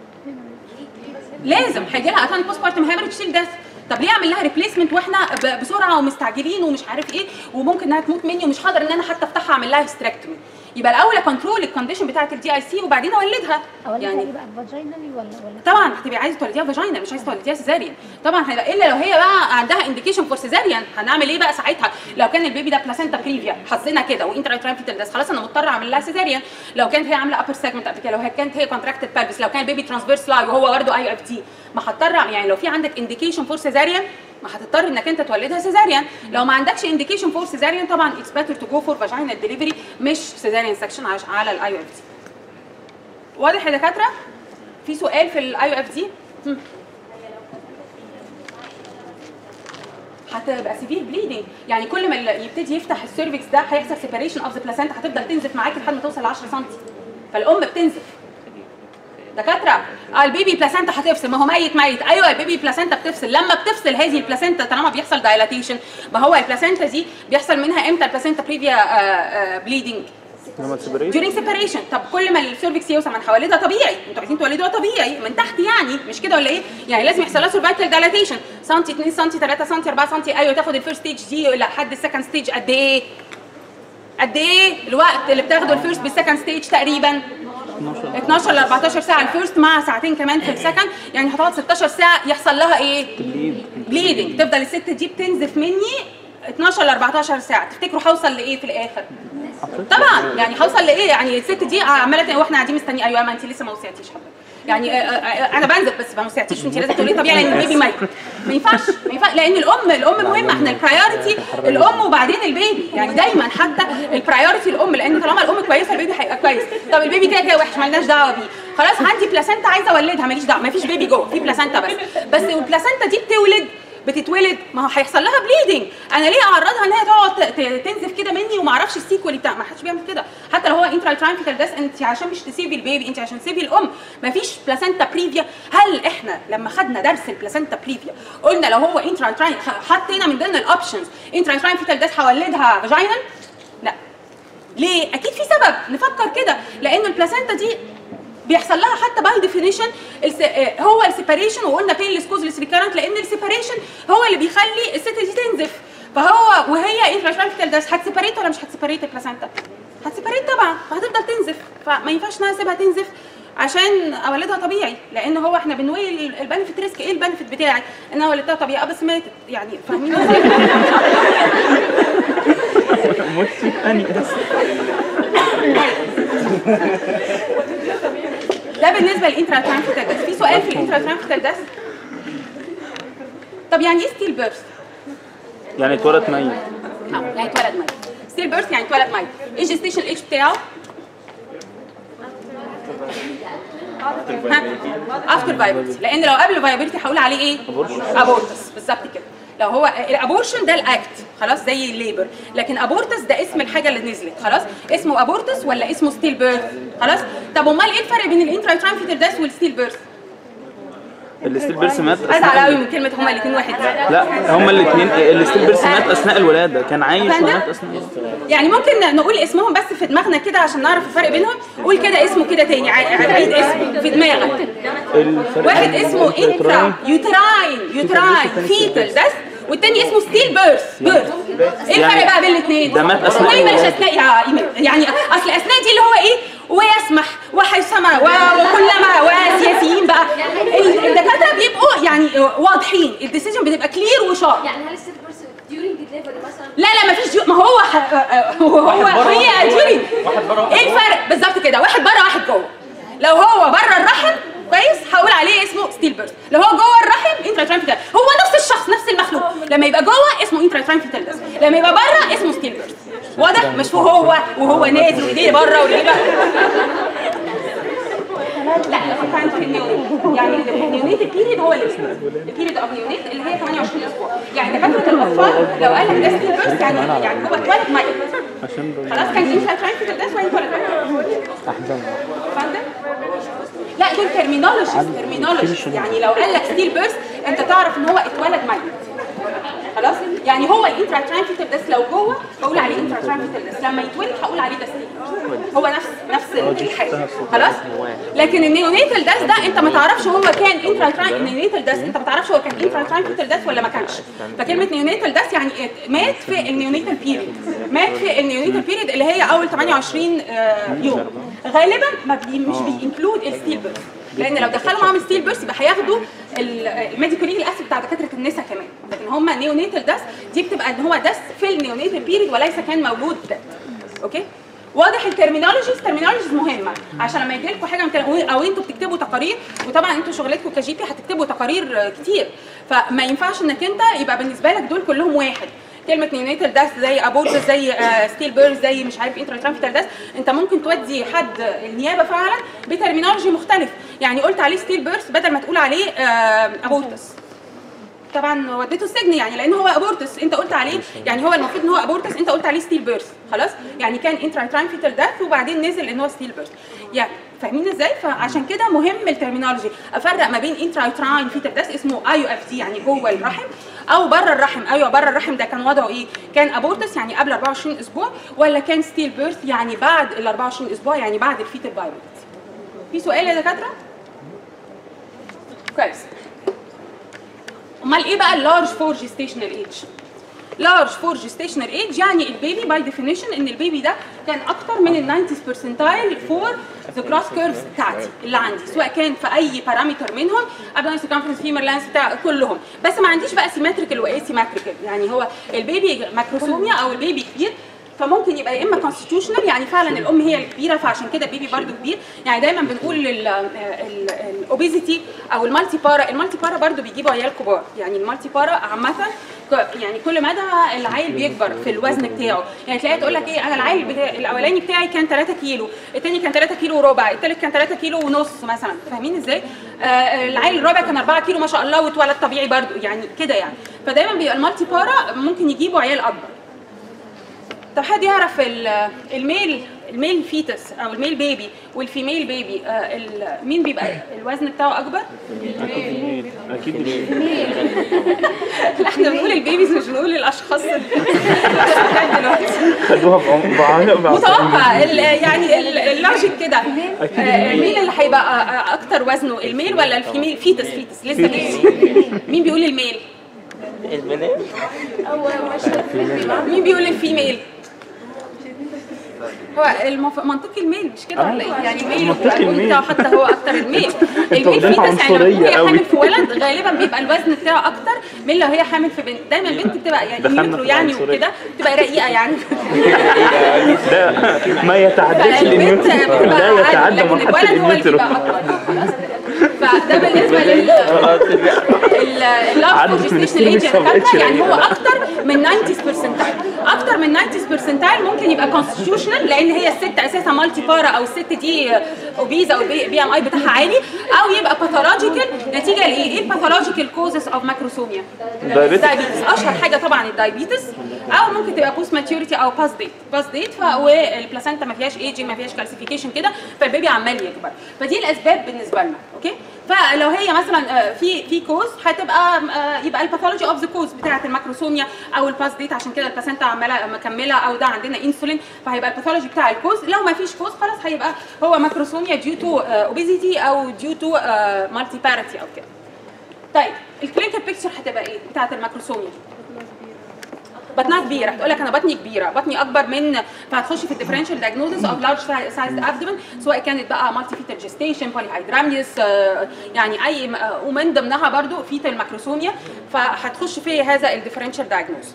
لازم هيجي لها اتانيك بوست بارتم هامرج تشيل ده طب ليه اعمل لها ريبليسمنت واحنا ب- بسرعه ومستعجلين ومش عارف ايه وممكن انها تموت مني ومش هقدر ان انا حتى افتحها اعمل لها هيستريكتومي يبقى الاول كنترول الكونديشن بتاعت الدي اي سي وبعدين اولدها اولدها يعني ايه بقى فاجينالي ولا ولا طبعا هتبقي عايزه تولديها فاجينا مش عايزه تولديها سيزاريان طبعا هيبقى الا لو هي بقى عندها انديكيشن فور سيزاريان هنعمل ايه بقى ساعتها لو كان البيبي ده بلاسينتا بريفيا حظنا كده وانترا فيتال خلاص انا مضطره اعمل لها سيزاريان لو كانت هي عامله ابر سيجمنت قبل كده لو هي كانت هي كونتراكتد بلفس لو كان البيبي ترانسفيرس لاي وهو برضه اي اف تي ما هضطر يعني لو في عندك انديكيشن فور سيزاريان ما هتضطر انك انت تولدها سيزاريان لو ما عندكش انديكيشن فور سيزاريان طبعا اتس بيتر تو جو فور فاجينال ديليفري مش سيزاريان سكشن على الاي اف تي واضح يا دكاتره في سؤال في الاي اف دي هتبقى سيفير بليدنج يعني كل ما ال- يبتدي يفتح السيرفكس ده هيحصل سيبريشن اوف ذا بلاسنتا هتفضل تنزف معاكي لحد ما توصل ل 10 سم فالام بتنزف دكاتره اه البيبي بلاسنتا هتفصل ما هو ميت ميت ايوه البيبي بلاسنتا بتفصل لما بتفصل هذه البلاسنتا طالما بيحصل دايلاتيشن ما هو البلاسنتا دي بيحصل منها امتى البلاسنتا بريفيا بليدنج لما تسيبريت during separation طب كل ما السيرفكس يوسع ما انا هولدها طبيعي انتوا عايزين تولدوها طبيعي من تحت يعني مش كده ولا ايه يعني لازم يحصل لها سيرفايكال دايلاتيشن سنتي 2 سنتي 3 سنتي 4 سنتي ايوه تاخد الفيرست ستيج دي لحد السكند ستيج قد ايه قد ايه الوقت اللي بتاخده الفيرست بالسكند ستيج تقريبا 12 ل 14 ساعه الفيرست مع ساعتين كمان في السكند يعني هتقعد 16 ساعه يحصل لها ايه بليدنج تفضل الست دي بتنزف مني 12 ل 14 ساعه تفتكروا هوصل لايه في الاخر طبعا يعني هوصل لايه يعني الست دي عماله واحنا قاعدين مستنيه ايوه ما انت لسه ما وسعتيش حضرتك يعني آه، آه، آه، انا بنزف بس ما وسعتيش وانت لازم تقولي طبيعي لان البيبي ميت ما ينفعش ما ينفعش لان الام الام مهمه احنا البرايورتي الام وبعدين البيبي يعني دايما حتى البرايورتي الام لان طالما الام كويسه البيبي هيبقى كويس طب البيبي كده كده وحش مالناش دعوه بيه خلاص عندي بلاسنتا عايزه اولدها ماليش دعوه ما فيش بيبي جوه في بلاسنتا بس بس البلاسنتا دي بتولد بتتولد ما هو هيحصل لها بليدنج انا ليه اعرضها ان هي تقعد ت- ت- تنزف كده مني وما اعرفش السيكول بتاع ما حدش بيعمل كده حتى لو هو انترا ترانفيتال داس انت عشان مش تسيبي البيبي انت عشان تسيبي الام ما فيش بلاسنتا بريفيا هل احنا لما خدنا درس البلاسنتا بريفيا قلنا لو هو انترا تران حطينا من ضمن الاوبشنز انترا ترانفيتال داس هولدها فاجينال لا ليه؟ اكيد في سبب نفكر كده لان البلاسنتا دي بيحصل لها حتى باي ديفينيشن هو السيباريشن وقلنا بينلس كوزلس ريكارنت لان السيباريشن هو اللي بيخلي الست دي تنزف فهو وهي انتراشنال داس هتسيباريت ولا مش هتسيباريت البلاسنتا؟ هتسيباريت طبعا فهتفضل تنزف فما ينفعش ان انا اسيبها تنزف عشان اولدها طبيعي لان هو احنا بنوي البنفيت ريسك ايه البنفيت بتاعي ان انا ولدتها طبيعي اه بس ماتت يعني فاهمين ازاي؟ موتي اني اسف ده بالنسبه للانترا ترانفيتال داس في سؤال في الانترا ترانفيتال داس طب يعني ايه ستيل بيرث؟ يعني اتولد ميت اه يعني اتولد ميت ستيل بيرث يعني اتولد ميت ايه جيستيشن ايج بتاعه؟ افتر فايبرتي لان لو قبل فايبرتي هقول عليه ايه؟ ابورتس بالظبط كده لو هو الابورشن ده الاكت خلاص زي الليبر لكن ابورتس ده اسم الحاجه اللي نزلت خلاص اسمه ابورتس ولا اسمه ستيل بيرث خلاص طب امال ايه الفرق بين الانترا ترانفيتال داس والستيل بيرث الستيل بيرس مات ازعل قوي اثناء من كلمه هما الاثنين واحد دي. لا هما الاثنين الستيل بيرس مات اثناء الولاده كان عايش فندم؟ ومات اثناء يعني ممكن نقول اسمهم بس في دماغنا كده عشان نعرف الفرق بينهم قول كده اسمه كده تاني ع- عيد اسمه في دماغك الفرق واحد بين اسمه انترا يوتراين يوتراين فيتال بس والتاني اسمه ستيل بيرث بيرث ايه الفرق يعني بقى بين الاثنين؟ ده مات أثناء والله بلاش الولادة. اثناء يا ايمان يعني اصل اثناء دي اللي هو ايه ويسمح وحيثما و- وكلما وسياسيين بقى ال- الدكاتره بيبقوا يعني واضحين الديسيجن بتبقى كلير وشارب يعني هل الست بيرسون during delivery مثلا لا لا مفيش جو... ما هو ح... هو هو هي ديوري ايه الفرق بالظبط كده واحد بره واحد جوه لو هو بره الرحم كويس هقول عليه اسمه ستيل بيرث لو هو جوه الرحم انترا ترانفيتال هو نفس الشخص نفس المخلوق لما يبقى جوه اسمه انترا ترانفيتال بس لما يبقى بره اسمه ستيل بيرث واضح مش هو وهو نازل وايديه بره وايديه بره لا لو كان في النيونيت يعني النيونيت البيريد هو اللي البيريد اوف نيونيت اللي هي 28 اسبوع يعني دكاتره الاطفال لو قال لك ده ستيل بيرث يعني يعني هو اتولد ميت عشان خلاص كان انت ترانفيتال ده وين اتولد ميت احزن فندم ترمينولوجي ترمينولوجي يعني لو قال لك ستيل بيرث انت تعرف ان هو اتولد ميت خلاص يعني هو الانترا فيتال ديس لو جوه هقول عليه انترا فيتال ديس لما يتولد هقول عليه ده ستيل هو نفس نفس الحاجه خلاص لكن النيونيتال داس ده انت ما تعرفش هو كان انترا النيونيتال داس انت ما تعرفش هو كان انترا فيتال داس ولا ما كانش فكلمه نيونيتال داس يعني مات في النيونيتال بيريد مات في النيونيتال بيريد اللي هي اول 28 آه، يوم غالبا ما بي مش بينكلود الستيل بيرث لان لو دخلوا معاهم ستيل بيرث يبقى هياخدوا الميديكال ليجل اسيد بتاع دكاتره النساء كمان لكن هم نيونيتال داس دي بتبقى ان هو داس في النيونيتال بيريد وليس كان موجود ده اوكي واضح الترمينولوجيز ترمينولوجيز مهمه عشان لما يجي لكم حاجه من كده- او انتوا بتكتبوا تقارير وطبعا انتوا شغلتكم كجي بي هتكتبوا تقارير آه، كتير فما ينفعش انك انت يبقى بالنسبه لك دول كلهم واحد كلمه نيونيتال داس زي ابورتس زي آه ستيل بيرز زي مش عارف انترا داس انت ممكن تودي حد النيابه فعلا بترمينولوجي مختلف يعني قلت عليه ستيل بيرز بدل ما تقول عليه آه ابورتس طبعا وديته السجن يعني لان هو ابورتس انت قلت عليه يعني هو المفروض ان هو ابورتس انت قلت عليه ستيل بيرث خلاص يعني كان انترا فيتال داث وبعدين نزل ان هو ستيل بيرث يعني فاهمين ازاي فعشان كده مهم الترمينولوجي افرق ما بين انترا فيتال داث اسمه اي اف تي يعني جوه الرحم او بره الرحم ايوه بره الرحم ده كان وضعه ايه كان ابورتس يعني قبل 24 اسبوع ولا كان ستيل بيرث يعني بعد ال 24 اسبوع يعني بعد الفيتال فايروس في سؤال يا دكاتره كويس امال ايه بقى اللارج فور جيستيشنال ايج لارج فور جيستيشنال ايج يعني البيبي باي ديفينيشن ان البيبي ده كان اكتر من ال 90 برسنتايل فور ذا كروس كيرفز بتاعتي اللي عندي سواء كان في اي بارامتر منهم ابدان سيركمفرنس فيمر لانس بتاع كلهم بس ما عنديش بقى سيمتريكال واسيمتريكال يعني هو البيبي ماكروسوميا او البيبي كبير فممكن يبقى يا اما كونستيتيوشنال يعني فعلا الام هي الكبيره فعشان كده البيبي برضو كبير يعني دايما بنقول الاوبيزيتي او المالتي بارا المالتي بارا برضو بيجيبوا عيال كبار يعني المالتي بارا عامه ك- يعني كل مدى العيل بيكبر في الوزن بتاعه يعني تلاقيها تقول لك ايه انا العيل بتاع الاولاني بتاعي كان 3 كيلو الثاني كان 3 كيلو وربع الثالث كان 3 كيلو ونص مثلا فاهمين ازاي آه العيل الرابع كان 4 كيلو ما شاء الله واتولد طبيعي برضو يعني كده يعني فدايما بيبقى المالتي بارا ممكن يجيبوا عيال اكبر طب حد يعرف ال- الميل الميل فيتس او الميل بيبي والفيميل بيبي آه، ال- مين بيبقى الوزن بتاعه اكبر؟ اكيد لا احنا بنقول البيبيز مش بنقول الاشخاص لغاية دلوقتي خدوها بعمق متوقع ال- يعني ال- اللوجيك كده آه، مين اللي هيبقى آه، اكتر وزنه الميل ولا الفيميل فيتس فيتس لسه بيبي مين بيقول الميل؟ مين بيقول الفيميل؟ هو المف... منطقي الميل مش كده ولا ايه؟ يعني الميل منطقي والقانون الميل. بتاعه حتى هو اكتر الميل الميل واخدينها فيتس يعني عنصرية لو هي قوي. حامل في ولد غالبا بيبقى الوزن بتاعه اكتر من لو هي حامل في بنت دايما البنت بتبقى يعني دخلنا مترو في يعني العنصرية. وكده بتبقى رقيقه يعني ده ما يتعداش فالبنت النيوتن بتبقى لا أقل، يتعدى لكن مرحله الولد هو اللي النيوترو بيبقى اكبر خلاص فده بالنسبه لل اللارج عدت من بوزيشنال ايج السن ما بقتش يعني هو رقيقة. اكتر من 90 برسنتايل اكتر من 90 برسنتايل ممكن يبقى كونستيتيوشنال لان هي الست اساسا مالتي بارا او الست دي اوبيزا او بي ام اي بتاعها عالي او يبقى باثولوجيكال نتيجه لايه؟ ايه الباثولوجيكال كوزز اوف ماكروسوميا؟ Diabetes. دايبيتس اشهر حاجه طبعا الدايبيتس او ممكن تبقى بوست ماتيوريتي او باس ديت باس ديت والبلاسنتا ما فيهاش ايجنج ما فيهاش كالسيفيكيشن كده فالبيبي عمال يكبر فدي الاسباب بالنسبه لنا اوكي فلو هي مثلا آه، في في كوز هتبقى آه، يبقى الباثولوجي اوف ذا كوز بتاعه الماكروسوميا او الباس ديت عشان كده البلاسنتا عماله مكمله او ده عندنا انسولين فهيبقى الباثولوجي بتاع الكوز لو ما فيش كوز خلاص هيبقى هو ماكروسوميا ديو تو اوبيزيتي او ديو تو مالتي باريتي او كده طيب الكلينيكال بيكتشر هتبقى ايه بتاعه الماكروسوميا بطنها كبيره هتقول لك انا بطني كبيره بطني اكبر من فهتخش في الديفرنشال دايجنوزس اوف لارج سايز ابدومن سواء كانت بقى مالتي فيتال جيستيشن بولي هيدراميوس يعني اي م- آه، ومن ضمنها برضو فيتال ماكروسوميا فهتخش في هذا الديفرنشال دايجنوز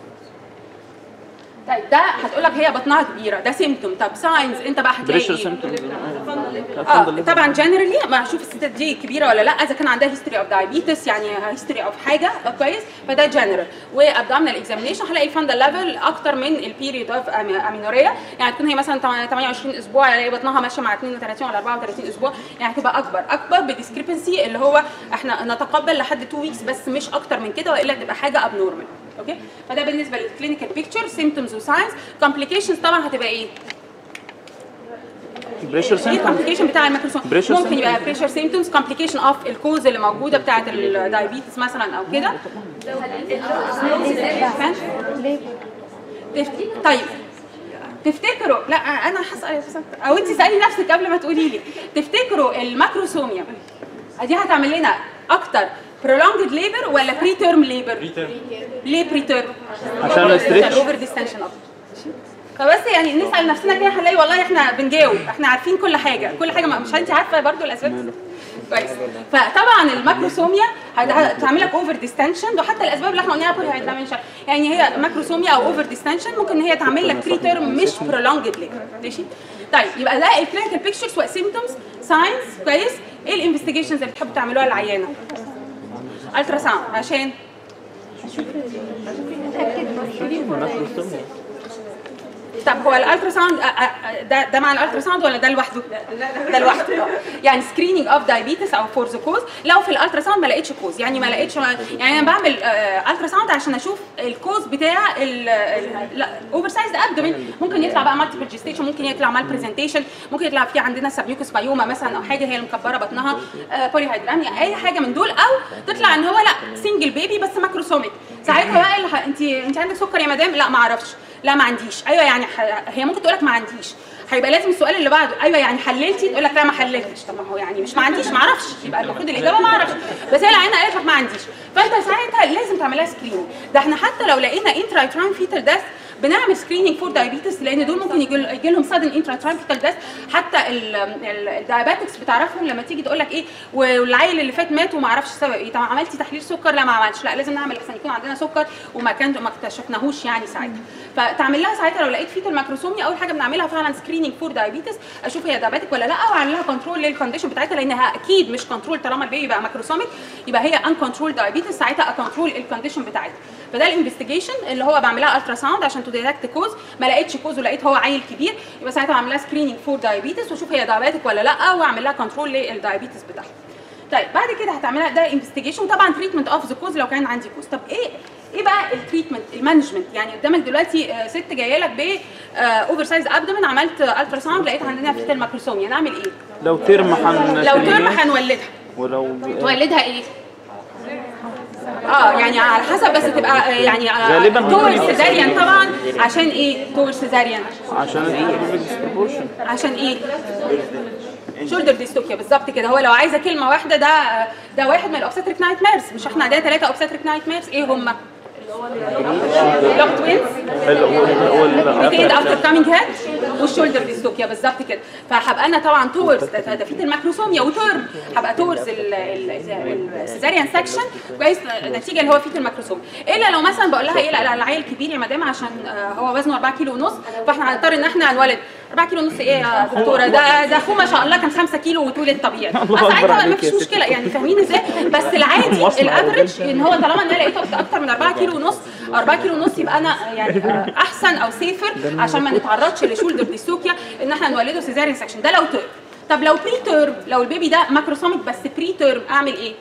طيب ده هتقول لك هي بطنها كبيره ده سيمتوم طب ساينز انت بقى هتلاقي بريشر إيه؟ سيمتومز اه طبعا جنرالي ما اشوف الستات دي كبيره ولا لا اذا كان عندها هيستوري اوف دايابيتس يعني هيستوري اوف حاجه ده كويس فده جنرال وابدومينال اكزامينشن هلاقي الفندل ليفل اكتر من البيريود اوف امينوريا يعني تكون هي مثلا 28 اسبوع الاقي بطنها ماشيه مع 32 ولا 34 اسبوع يعني هتبقى اكبر اكبر بديسكريبنسي اللي هو احنا نتقبل لحد 2 ويكس بس مش اكتر من كده والا تبقى حاجه ابنورمال اوكي فده بالنسبه للكلينيكال بيكتشر سيمتومز وساينز كومبليكيشنز طبعا هتبقى ايه Pressure ايه symptoms. الكومبليكيشن بتاع الميكروسوم Pressure ممكن symptoms. يبقى بريشر سيمتومز كومبليكيشن اوف الكوز اللي موجوده بتاعه الدايابيتس مثلا او كده فاهم؟ ليه؟ تفت- طيب تفتكروا لا انا هسال يا حسن او انت اسالي نفسك قبل ما تقولي لي تفتكروا الماكروسوميا دي هتعمل لنا اكتر prolonged labor ولا بري تيرم labor؟ ليه بري تيرم؟ عشان الاستريتش اوفر ديستنشن فبس يعني نسال نفسنا كده هنلاقي والله احنا بنجاوب احنا عارفين كل حاجه كل حاجه ما- مش انت عارفه برضو الاسباب كويس فطبعا الماكروسوميا هت- هتعمل لك اوفر ديستنشن وحتى الاسباب اللي احنا قلناها بولي هيدراميشن يعني هي ماكروسوميا او اوفر ديستنشن ممكن ان هي تعمل لك بري تيرم مش برولونجد ليبر ماشي طيب يبقى ده الكلينيكال بيكتشرز وسيمتومز ساينز كويس ايه الانفستيجيشنز اللي بتحبوا تعملوها للعيانه الترا ساوند عشان طب هو الالترا ساوند ده ده مع الالترا ساوند ولا ده لوحده؟ ده لوحده آه. يعني سكريننج اوف دايابيتس او فور ذا كوز لو في الالترا ساوند ما لقيتش كوز يعني ما لقيتش يعني انا بعمل الترا ساوند عشان اشوف الكوز بتاع الاوفر سايز ابدومين ممكن يطلع بقى مالتيبل جيستيشن ممكن يطلع مال برزنتيشن ممكن يطلع في عندنا سبميوكس بايوما مثلا او حاجه هي اللي مكبره بطنها بولي هيدراميا اي حاجه من دول او تطلع ان هو لا سنجل بيبي بس ماكروسوميك ساعتها بقى اللي ه- انت انت عندك سكر يا مدام لا ما اعرفش لا ما عنديش ايوه يعني ح... هي ممكن تقول لك ما عنديش هيبقى لازم السؤال اللي بعده ايوه يعني حللتي تقول لك لا ما حللتش طب ما هو يعني مش ما عنديش ما اعرفش يبقى المفروض الاجابه ما اعرفش بس هي العينه قالت لك ما عنديش فانت ساعتها لازم تعملها سكريننج ده احنا حتى لو لقينا انترايتران فيتال داث بنعمل سكريننج فور دايابيتس لان دول ممكن يجي يجي لهم سادن انترايتران فيتال داث حتى الدايابيتكس بتعرفهم لما تيجي تقول لك ايه والعيل اللي فات مات وما اعرفش السبب ايه طب عملتي تحليل سكر لا ما عملتش لا لازم نعمل احسن يكون عندنا سكر وما كان ما اكتشفناهوش يعني ساعتها فتعمل لها ساعتها لو لقيت فيتال ماكروسوميا اول حاجه بنعملها فعلا سكريننج فور دايابيتس اشوف هي دايابيتك ولا لا واعمل لها كنترول للكونديشن بتاعتها لانها اكيد مش كنترول طالما البيبي بقى ماكروسوميك يبقى هي ان كنترول دايابيتس ساعتها اكنترول الكونديشن بتاعتها فده الانفستيجيشن اللي هو بعملها الترا ساوند عشان تو ديتكت كوز ما لقيتش كوز ولقيت هو عيل كبير يبقى ساعتها بعمل لها سكريننج فور دايابيتس واشوف هي دايابيتك ولا لا واعمل لها كنترول للدايابيتس بتاعها طيب بعد كده هتعملها ده انفستيجيشن وطبعا تريتمنت اوف ذا كوز لو كان عندي كوز طب ايه ايه بقى التريتمنت المانجمنت يعني قدامك دلوقتي آه، ست جايه لك ب اوفر سايز ابدومن عملت الترا ساوند لقيت عندنا فيتال ماكروسوميا نعمل ايه؟ لو ترم حن لو ترم هنولدها ولو تولدها ايه؟ اه يعني على حسب بس تبقى آه، يعني غالباً تور ممكن يبقى سيزاريان طبعا عشان ايه تور سيزاريان عشان البيبي ديستربوشن عشان ايه شولدر ديستوكيا بالظبط كده هو لو عايزه كلمه واحده ده ده واحد من الاوبستريك نايت ميرز مش احنا عندنا ثلاثه اوبستريك نايت ميرز ايه هم لوك توينز ويكند افتر كامينج هيد والشولدر ديستوكيا بالظبط كده فهبقى انا طبعا تورز ده ده في الماكروسوميا وتورم هبقى تورز السيزاريان سكشن كويس نتيجه اللي هو فيه الماكروسوميا الا لو مثلا بقول لها ايه لا لا العيل كبير يا مدام عشان آه، هو وزنه 4 كيلو ونص فاحنا هنضطر ان احنا نولد 4 كيلو ونص ايه يا دكتوره ده ده اخوه ما شاء الله كان 5 كيلو وتولد طبيعي الله أكبر ساعتها ما عليك فيش يا ستي. مشكله يعني فاهمين ازاي بس العادي مصنع الافرج ان هو طالما ان انا لقيته اكتر من 4 كيلو ونص 4 كيلو ونص يبقى انا يعني آه، احسن او سيفر عشان ما نتعرضش لشولدر ديستوكيا ان احنا نولده سيزاريان سكشن ده لو تيرم طب لو بري تيرم لو البيبي ده ماكروسوميك بس بري تيرم اعمل ايه؟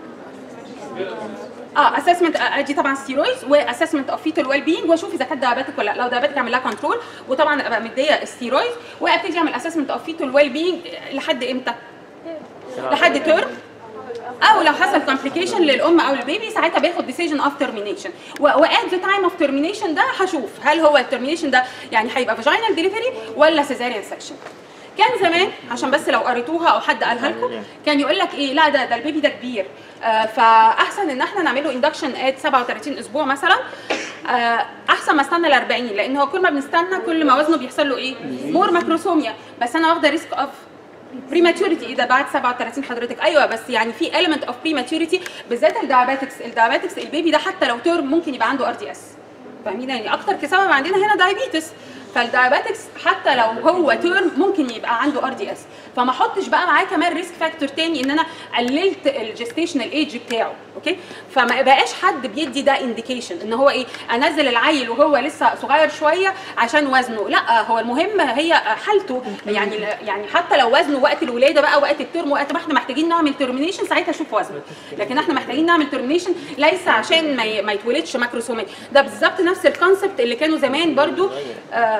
اه اسسمنت ادي طبعا ستيرويدز واسسمنت اوف فيتال ويل بينج واشوف اذا كانت دايابيتك ولا لا لو دايابيتك اعمل لها كنترول وطبعا ابقى مديه الستيرويدز وابتدي اعمل اسسمنت اوف فيتال ويل بينج لحد امتى؟ لحد تيرم او لو حصل كومبليكيشن للام او البيبي ساعتها بياخد ديسيجن اوف ترمينيشن وات ذا تايم اوف ترمينيشن ده هشوف هل هو الترمينيشن ده يعني هيبقى فاجينال ديليفري ولا سيزاريان سكشن كان زمان عشان بس لو قريتوها او حد قالها لكم كان يقول لك ايه لا ده ده البيبي ده كبير آه فاحسن ان احنا نعمله اندكشن ات 37 اسبوع مثلا آه احسن ما استنى ال 40 لان هو كل ما بنستنى كل ما وزنه بيحصل له ايه مور ماكروسوميا بس انا واخده ريسك اوف بريماتوريتي ايه ده بعد 37 حضرتك ايوه بس يعني في element اوف بريماتوريتي بالذات الدايابيتكس الدايابيتكس البيبي ده حتى لو تيرم ممكن يبقى عنده ار دي اس فاهمين يعني اكتر كسبب عندنا هنا دايابيتس فالدايابيتكس حتى لو هو تيرم ممكن يبقى عنده ار دي اس فما احطش بقى معاه كمان ريسك فاكتور تاني ان انا قللت الجستيشنال ايج بتاعه اوكي فما بقاش حد بيدي ده انديكيشن ان هو ايه انزل العيل وهو لسه صغير شويه عشان وزنه لا هو المهم هي حالته يعني يعني حتى لو وزنه وقت الولاده بقى وقت الترم وقت ما احنا محتاجين نعمل ترمينيشن ساعتها اشوف وزنه لكن احنا محتاجين نعمل ترمينيشن ليس عشان ما ي- ما يتولدش ماكروسوميك ده بالظبط نفس الكونسبت اللي كانوا زمان برضو آه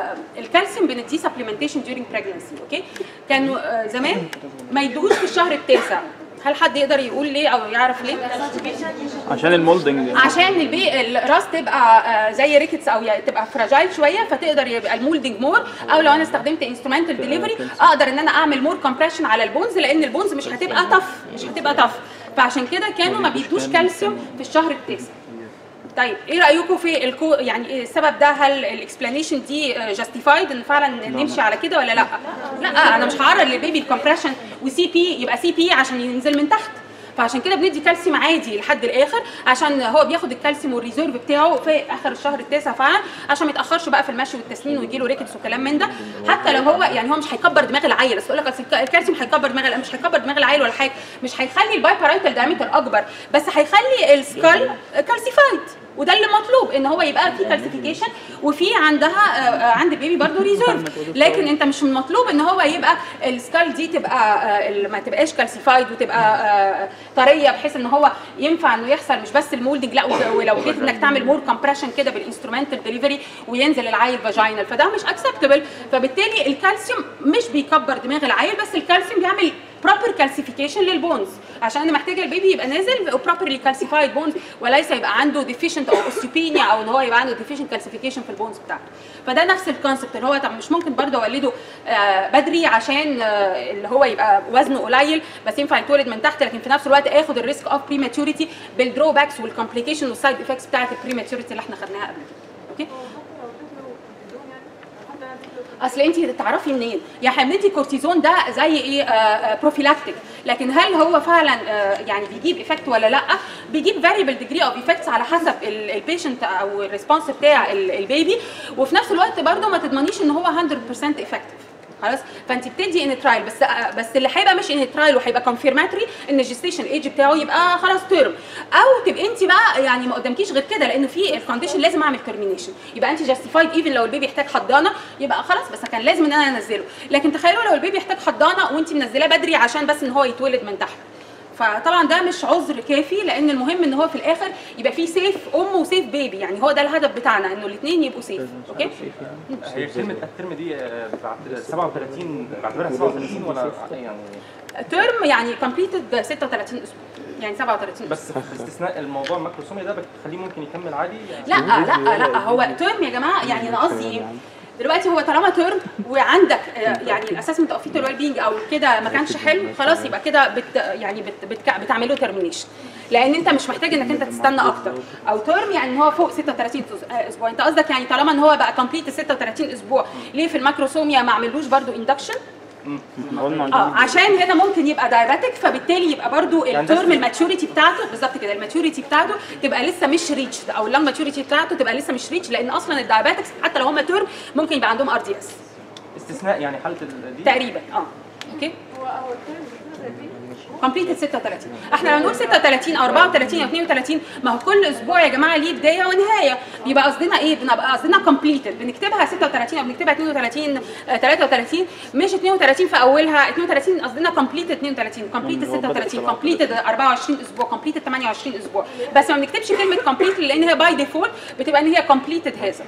الكالسيوم بنديه سبلمنتيشن ديورنج بريجنسي اوكي كانوا آه، زمان ما يدوش في الشهر التاسع هل حد يقدر يقول ليه او يعرف ليه؟ عشان المولدنج عشان البي الراس تبقى آه، زي ريكتس او ي- تبقى فراجايل شويه فتقدر يبقى المولدنج مور او لو انا استخدمت انسترومنتال ديليفري اقدر ان انا اعمل مور كومبريشن على البونز لان البونز مش هتبقى طف مش هتبقى طف فعشان كده كانوا ما بيدوش كالسيوم في الشهر التاسع طيب ايه رايكم في الكو يعني إيه السبب ده هل الاكسبلانيشن دي جاستيفايد ان فعلا نمشي على كده ولا لا لا انا مش هعرض للبيبي الكومبريشن وسي بي يبقى سي بي عشان ينزل من تحت فعشان كده بندي كالسيوم عادي لحد الاخر عشان هو بياخد الكالسيوم والريزيرف بتاعه في اخر الشهر التاسع فعلا عشان ما يتاخرش بقى في المشي والتسنين ويجي له ريكتس وكلام من ده حتى لو هو يعني هو مش هيكبر دماغ العيل بس يقول لك أصل الكالسيوم هيكبر دماغ العيل مش هيكبر دماغ العيل ولا حاجه مش هيخلي الباي بارايتال دايمتر اكبر بس هيخلي السكال كالسيفايد وده اللي مطلوب ان هو يبقى في كالسيفيكيشن وفي عندها آه، آه، عند البيبي برضه ريزيرف لكن انت مش من المطلوب ان هو يبقى السكال دي تبقى آه، ال- ما تبقاش كالسيفايد وتبقى آه، طريه بحيث ان هو ينفع انه يحصل مش بس المولدنج لا وز- ولو جيت انك تعمل مور كومبريشن كده بالانسترومنتال ديليفري وينزل العيل فاجينال فده مش اكسبتبل فبالتالي الكالسيوم مش بيكبر دماغ العيل بس الكالسيوم بيعمل بروبر كالسيفيكيشن للبونز عشان انا محتاجه البيبي يبقى نازل بروبرلي كالسيفايد بونز وليس يبقى عنده ديفيشنت او اوستيوبينيا او ان هو يبقى عنده ديفيشنت كالسيفيكيشن في البونز بتاعته فده نفس الكونسبت اللي هو طب مش ممكن برضه اولده آه بدري عشان آه اللي هو يبقى وزنه قليل بس ينفع يتولد من تحت لكن في نفس الوقت اخد الريسك اوف بريماتوريتي بالدروباكس والكومبليكيشن والسايد افكتس بتاعت البريماتوريتي اللي احنا خدناها قبل كده اوكي اصل انت تعرفي منين يا حبيبتي الكورتيزون ده زي ايه بروفيلاكتيك لكن هل هو فعلا آه، يعني بيجيب ايفكت ولا لا بيجيب فاريبل ديجري اوف ايفكتس على حسب البيشنت او الريسبونس بتاع ال- البيبي وفي نفس الوقت برده ما تضمنيش ان هو 100% افكتيف خلاص فانت بتدي ان ترايل بس بس اللي هيبقى مش ان ترايل وهيبقى كونفيرماتوري ان الجستيشن ايج بتاعه يبقى خلاص تيرم او تبقى انت بقى يعني ما قدامكيش غير كده لانه في الكونديشن لازم اعمل ترمينيشن يبقى انت جاستيفايد ايفن لو البيبي يحتاج حضانه يبقى خلاص بس كان لازم ان انا انزله لكن تخيلوا لو البيبي يحتاج حضانه وانت منزلاه بدري عشان بس ان هو يتولد من تحت فطبعا ده مش عذر كافي لان المهم ان هو في الاخر يبقى فيه سيف ام وسيف بيبي يعني هو ده الهدف بتاعنا انه الاثنين يبقوا سيف اوكي هي كلمة الترم دي آه، بعت- 37 بعتبرها 37 ولا يعني ترم يعني كومبليتد 36 اسبوع يعني 37 بس في استثناء الموضوع الماكروسومي ده بتخليه ممكن يكمل عادي يعني لا لا لا هو ترم يا جماعه يعني انا قصدي ايه دلوقتي هو طالما ترم وعندك آه، يعني الاسسمنت اوف فيتال ويل بينج او كده ما كانش حلو خلاص يبقى كده بت يعني بت بت بتعمله ترمينيشن لان انت مش محتاج انك انت تستنى اكتر او ترم يعني ان هو فوق 36 أس- آه، اسبوع انت قصدك يعني طالما ان هو بقى كومبليت 36 اسبوع ليه في الماكروسوميا ما عملوش برضو اندكشن اه عشان هنا ممكن يبقى دايباتيك فبالتالي يبقى برضو يعني ده الترم في- الماتيوريتي بتاعته بالظبط كده الماتيوريتي بتاعته تبقى لسه مش ريتش او اللانج ماتيوريتي بتاعته تبقى لسه مش ريتش لان اصلا الدايباتكس حتى لو هم ترم ممكن يبقى عندهم ار دي اس استثناء يعني حالة ال- دي تقريبا اه اوكي كومبليتد 36 احنا لو نقول 36 او 34 او 32 ما هو كل اسبوع يا جماعه ليه بدايه ونهايه بيبقى قصدنا ايه بنبقى قصدنا كومبليتد بنكتبها 36 او بنكتبها 32 آه، 33 مش 32 في اولها 32 قصدنا كومبليتد 32 كومبليتد 36 كومبليتد 24 اسبوع كومبليتد 28 اسبوع بس ما بنكتبش كلمه كومبليتد لان هي باي ديفولت بتبقى ان هي كومبليتد هذا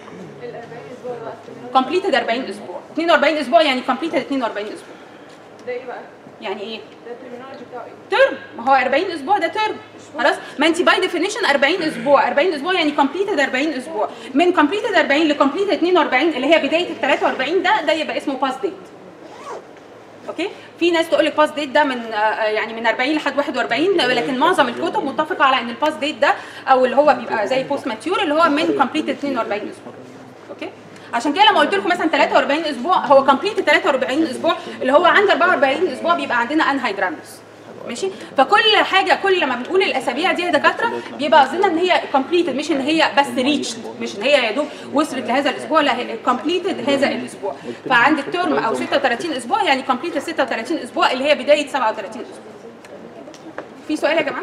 كومبليتد 40 اسبوع 42 اسبوع يعني كومبليتد 42 اسبوع ده ايه بقى؟ يعني ايه ده الترمينولوجي بتاعه ايه؟ ترم ما هو 40 اسبوع ده ترم خلاص ما انت باي ديفينيشن 40 اسبوع 40 اسبوع يعني كومبليتد 40 اسبوع من كومبليتد 40 لكومبليتد 42 اللي هي بدايه ال 43 ده ده يبقى اسمه باس ديت اوكي في ناس تقول لك باس ديت ده من آه، آه، يعني من 40 لحد 41 لكن معظم الكتب متفقه على ان الباس ديت ده او اللي هو بيبقى زي بوست ماتيور اللي هو من كومبليتد 42 اسبوع اوكي عشان كده لما قلت لكم مثلا 43 اسبوع هو كومبليت 43 اسبوع اللي هو عند 44 اسبوع بيبقى عندنا انهايدرامس ماشي فكل حاجه كل لما بنقول الاسابيع دي يا دكاتره بيبقى قصدنا ان هي كومبليتد مش ان هي بس ريتش مش ان هي يا دوب وصلت لهذا الاسبوع لا كومبليتد هذا الاسبوع فعند الترم او 36 اسبوع يعني كومبليتد 36 اسبوع اللي هي بدايه 37 اسبوع في سؤال يا جماعه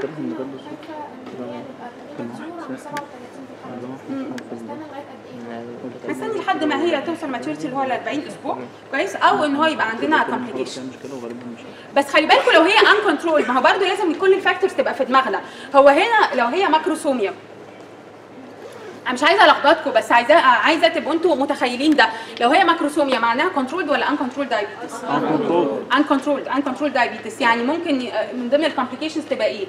هنستني لحد ما هي توصل ماتيوريتي اللي هو ال 40 اسبوع كويس او ان هو يبقى عندنا كومبليكيشن بس خلي بالكم لو هي ان كنترول ما هو برضه لازم كل الفاكتورز تبقى في دماغنا هو هنا لو هي ماكروسوميا انا مش عايزه الخبطكم بس عايزه عايزه تبقوا انتوا متخيلين ده لو هي ماكروسوميا معناها كنترولد ولا ان كنترول دايبيتس ان كنترول ان كنترول دايبيتس يعني ممكن ي- من ضمن الكومبليكيشنز تبقى ايه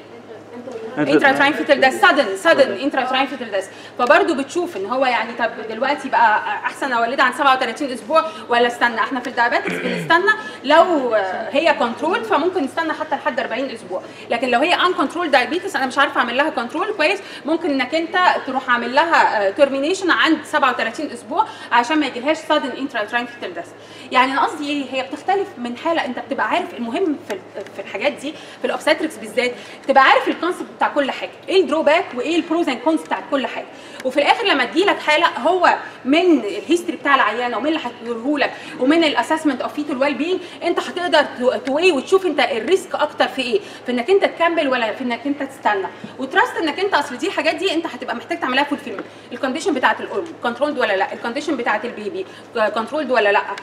انترا فيتال ده سادن سادن انترا فيتال ده فبرضه بتشوف ان هو يعني طب دلوقتي بقى احسن اولدها عن 37 اسبوع ولا استنى احنا في الدايابيتكس بنستنى لو هي كنترول فممكن نستنى حتى لحد 40 اسبوع لكن لو هي ان كنترول دايابيتس انا مش عارفه اعمل لها كنترول كويس ممكن انك انت تروح عامل لها ترمينيشن عند 37 اسبوع عشان ما يجيلهاش سادن انترا فيتال ده يعني انا قصدي ايه هي بتختلف من حاله انت بتبقى عارف المهم في في الحاجات دي في الاوبستريكس بالذات تبقى عارف الكونسبت بتاع كل حاجه ايه الدروباك وايه البروز اند كونز بتاع كل حاجه وفي الاخر لما تجيلك حاله هو من الهيستوري بتاع العيانه ومن اللي هتقوله لك ومن الاسسمنت اوف فيتال ويل بينج انت هتقدر توي وتشوف انت الريسك اكتر في ايه في انك انت تكمل ولا في انك انت تستنى وتراست انك انت اصل دي الحاجات دي انت هتبقى محتاج تعملها فول فيلم الكونديشن بتاعت الام كنترولد ولا لا الكونديشن بتاعت البيبي كنترولد ولا لا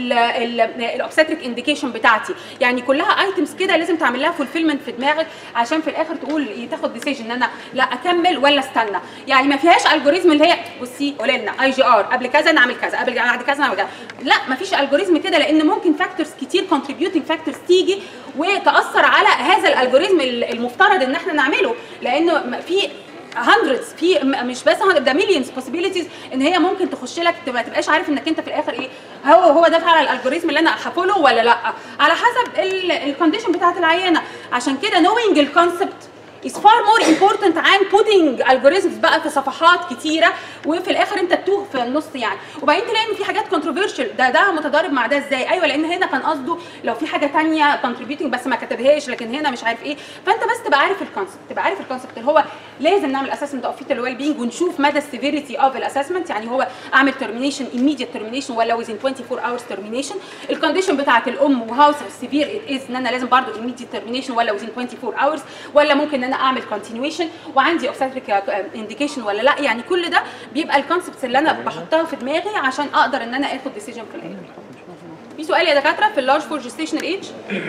الاوبستريك انديكيشن بتاعتي يعني كلها ايتمز كده لازم تعمل لها فولفيلمنت في دماغك عشان في الاخر تقول تاخد ديسيجن ان انا لا اكمل ولا استنى يعني ما فيهاش الجوريزم اللي هي بصي قولي لنا اي جي ار قبل كذا نعمل كذا قبل بعد كذا نعمل كذا لا ما فيش الجوريزم كده لان ممكن فاكتورز كتير كونتريبيوتنج فاكتورز تيجي وتاثر على هذا الالجوريزم المفترض ان احنا نعمله لانه في hundreds في م- مش بس hundred- ده مليونز possibilities ان هي ممكن تخش لك ما تبقاش عارف انك انت في الاخر ايه هو هو ده فعلا الالجوريزم اللي انا هفولو ولا لا على حسب الكونديشن بتاعت العيانه عشان كده knowing الكونسبت is far more important عن putting algorithms بقى في صفحات كتيره وفي الاخر انت تتوه في النص يعني وبعدين تلاقي ان في حاجات controversial ده ده متضارب مع ده ازاي ايوه لان هنا كان قصده لو في حاجه تانية contributing بس ما كتبهاش لكن هنا مش عارف ايه فانت بس تبقى عارف الكونسبت تبقى عارف الكونسبت اللي هو لازم نعمل اسسمنت اوف فيتال ويل بينج ونشوف مدى السيفيريتي اوف الاسسمنت يعني هو اعمل ترمينيشن immediate termination ولا within 24 hours termination الكونديشن بتاعت الام وهاو سيفير ات از ان انا لازم برضو immediate termination ولا within 24 hours ولا ممكن ان انا اعمل continuation وعندي obstetric indication ولا لا يعني كل ده بيبقى الكونسبتس اللي انا بحطها في دماغي عشان اقدر ان انا اخد ديسيجن في الاخر في سؤال يا دكاتره في اللارج فور جيستيشنال ايج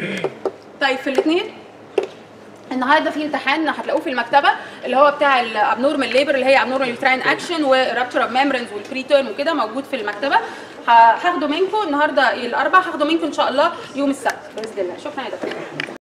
طيب في الاثنين النهارده في امتحان هتلاقوه في المكتبه اللي هو بتاع الابنورمال ليبر اللي هي ابنورمال يوتراين اكشن ورابتشر اوف ميمبرنز والبري تيرم وكده موجود في المكتبه ه- هاخده منكم النهارده الاربع هاخده منكم ان شاء الله يوم السبت باذن الله شكرا يا دكتور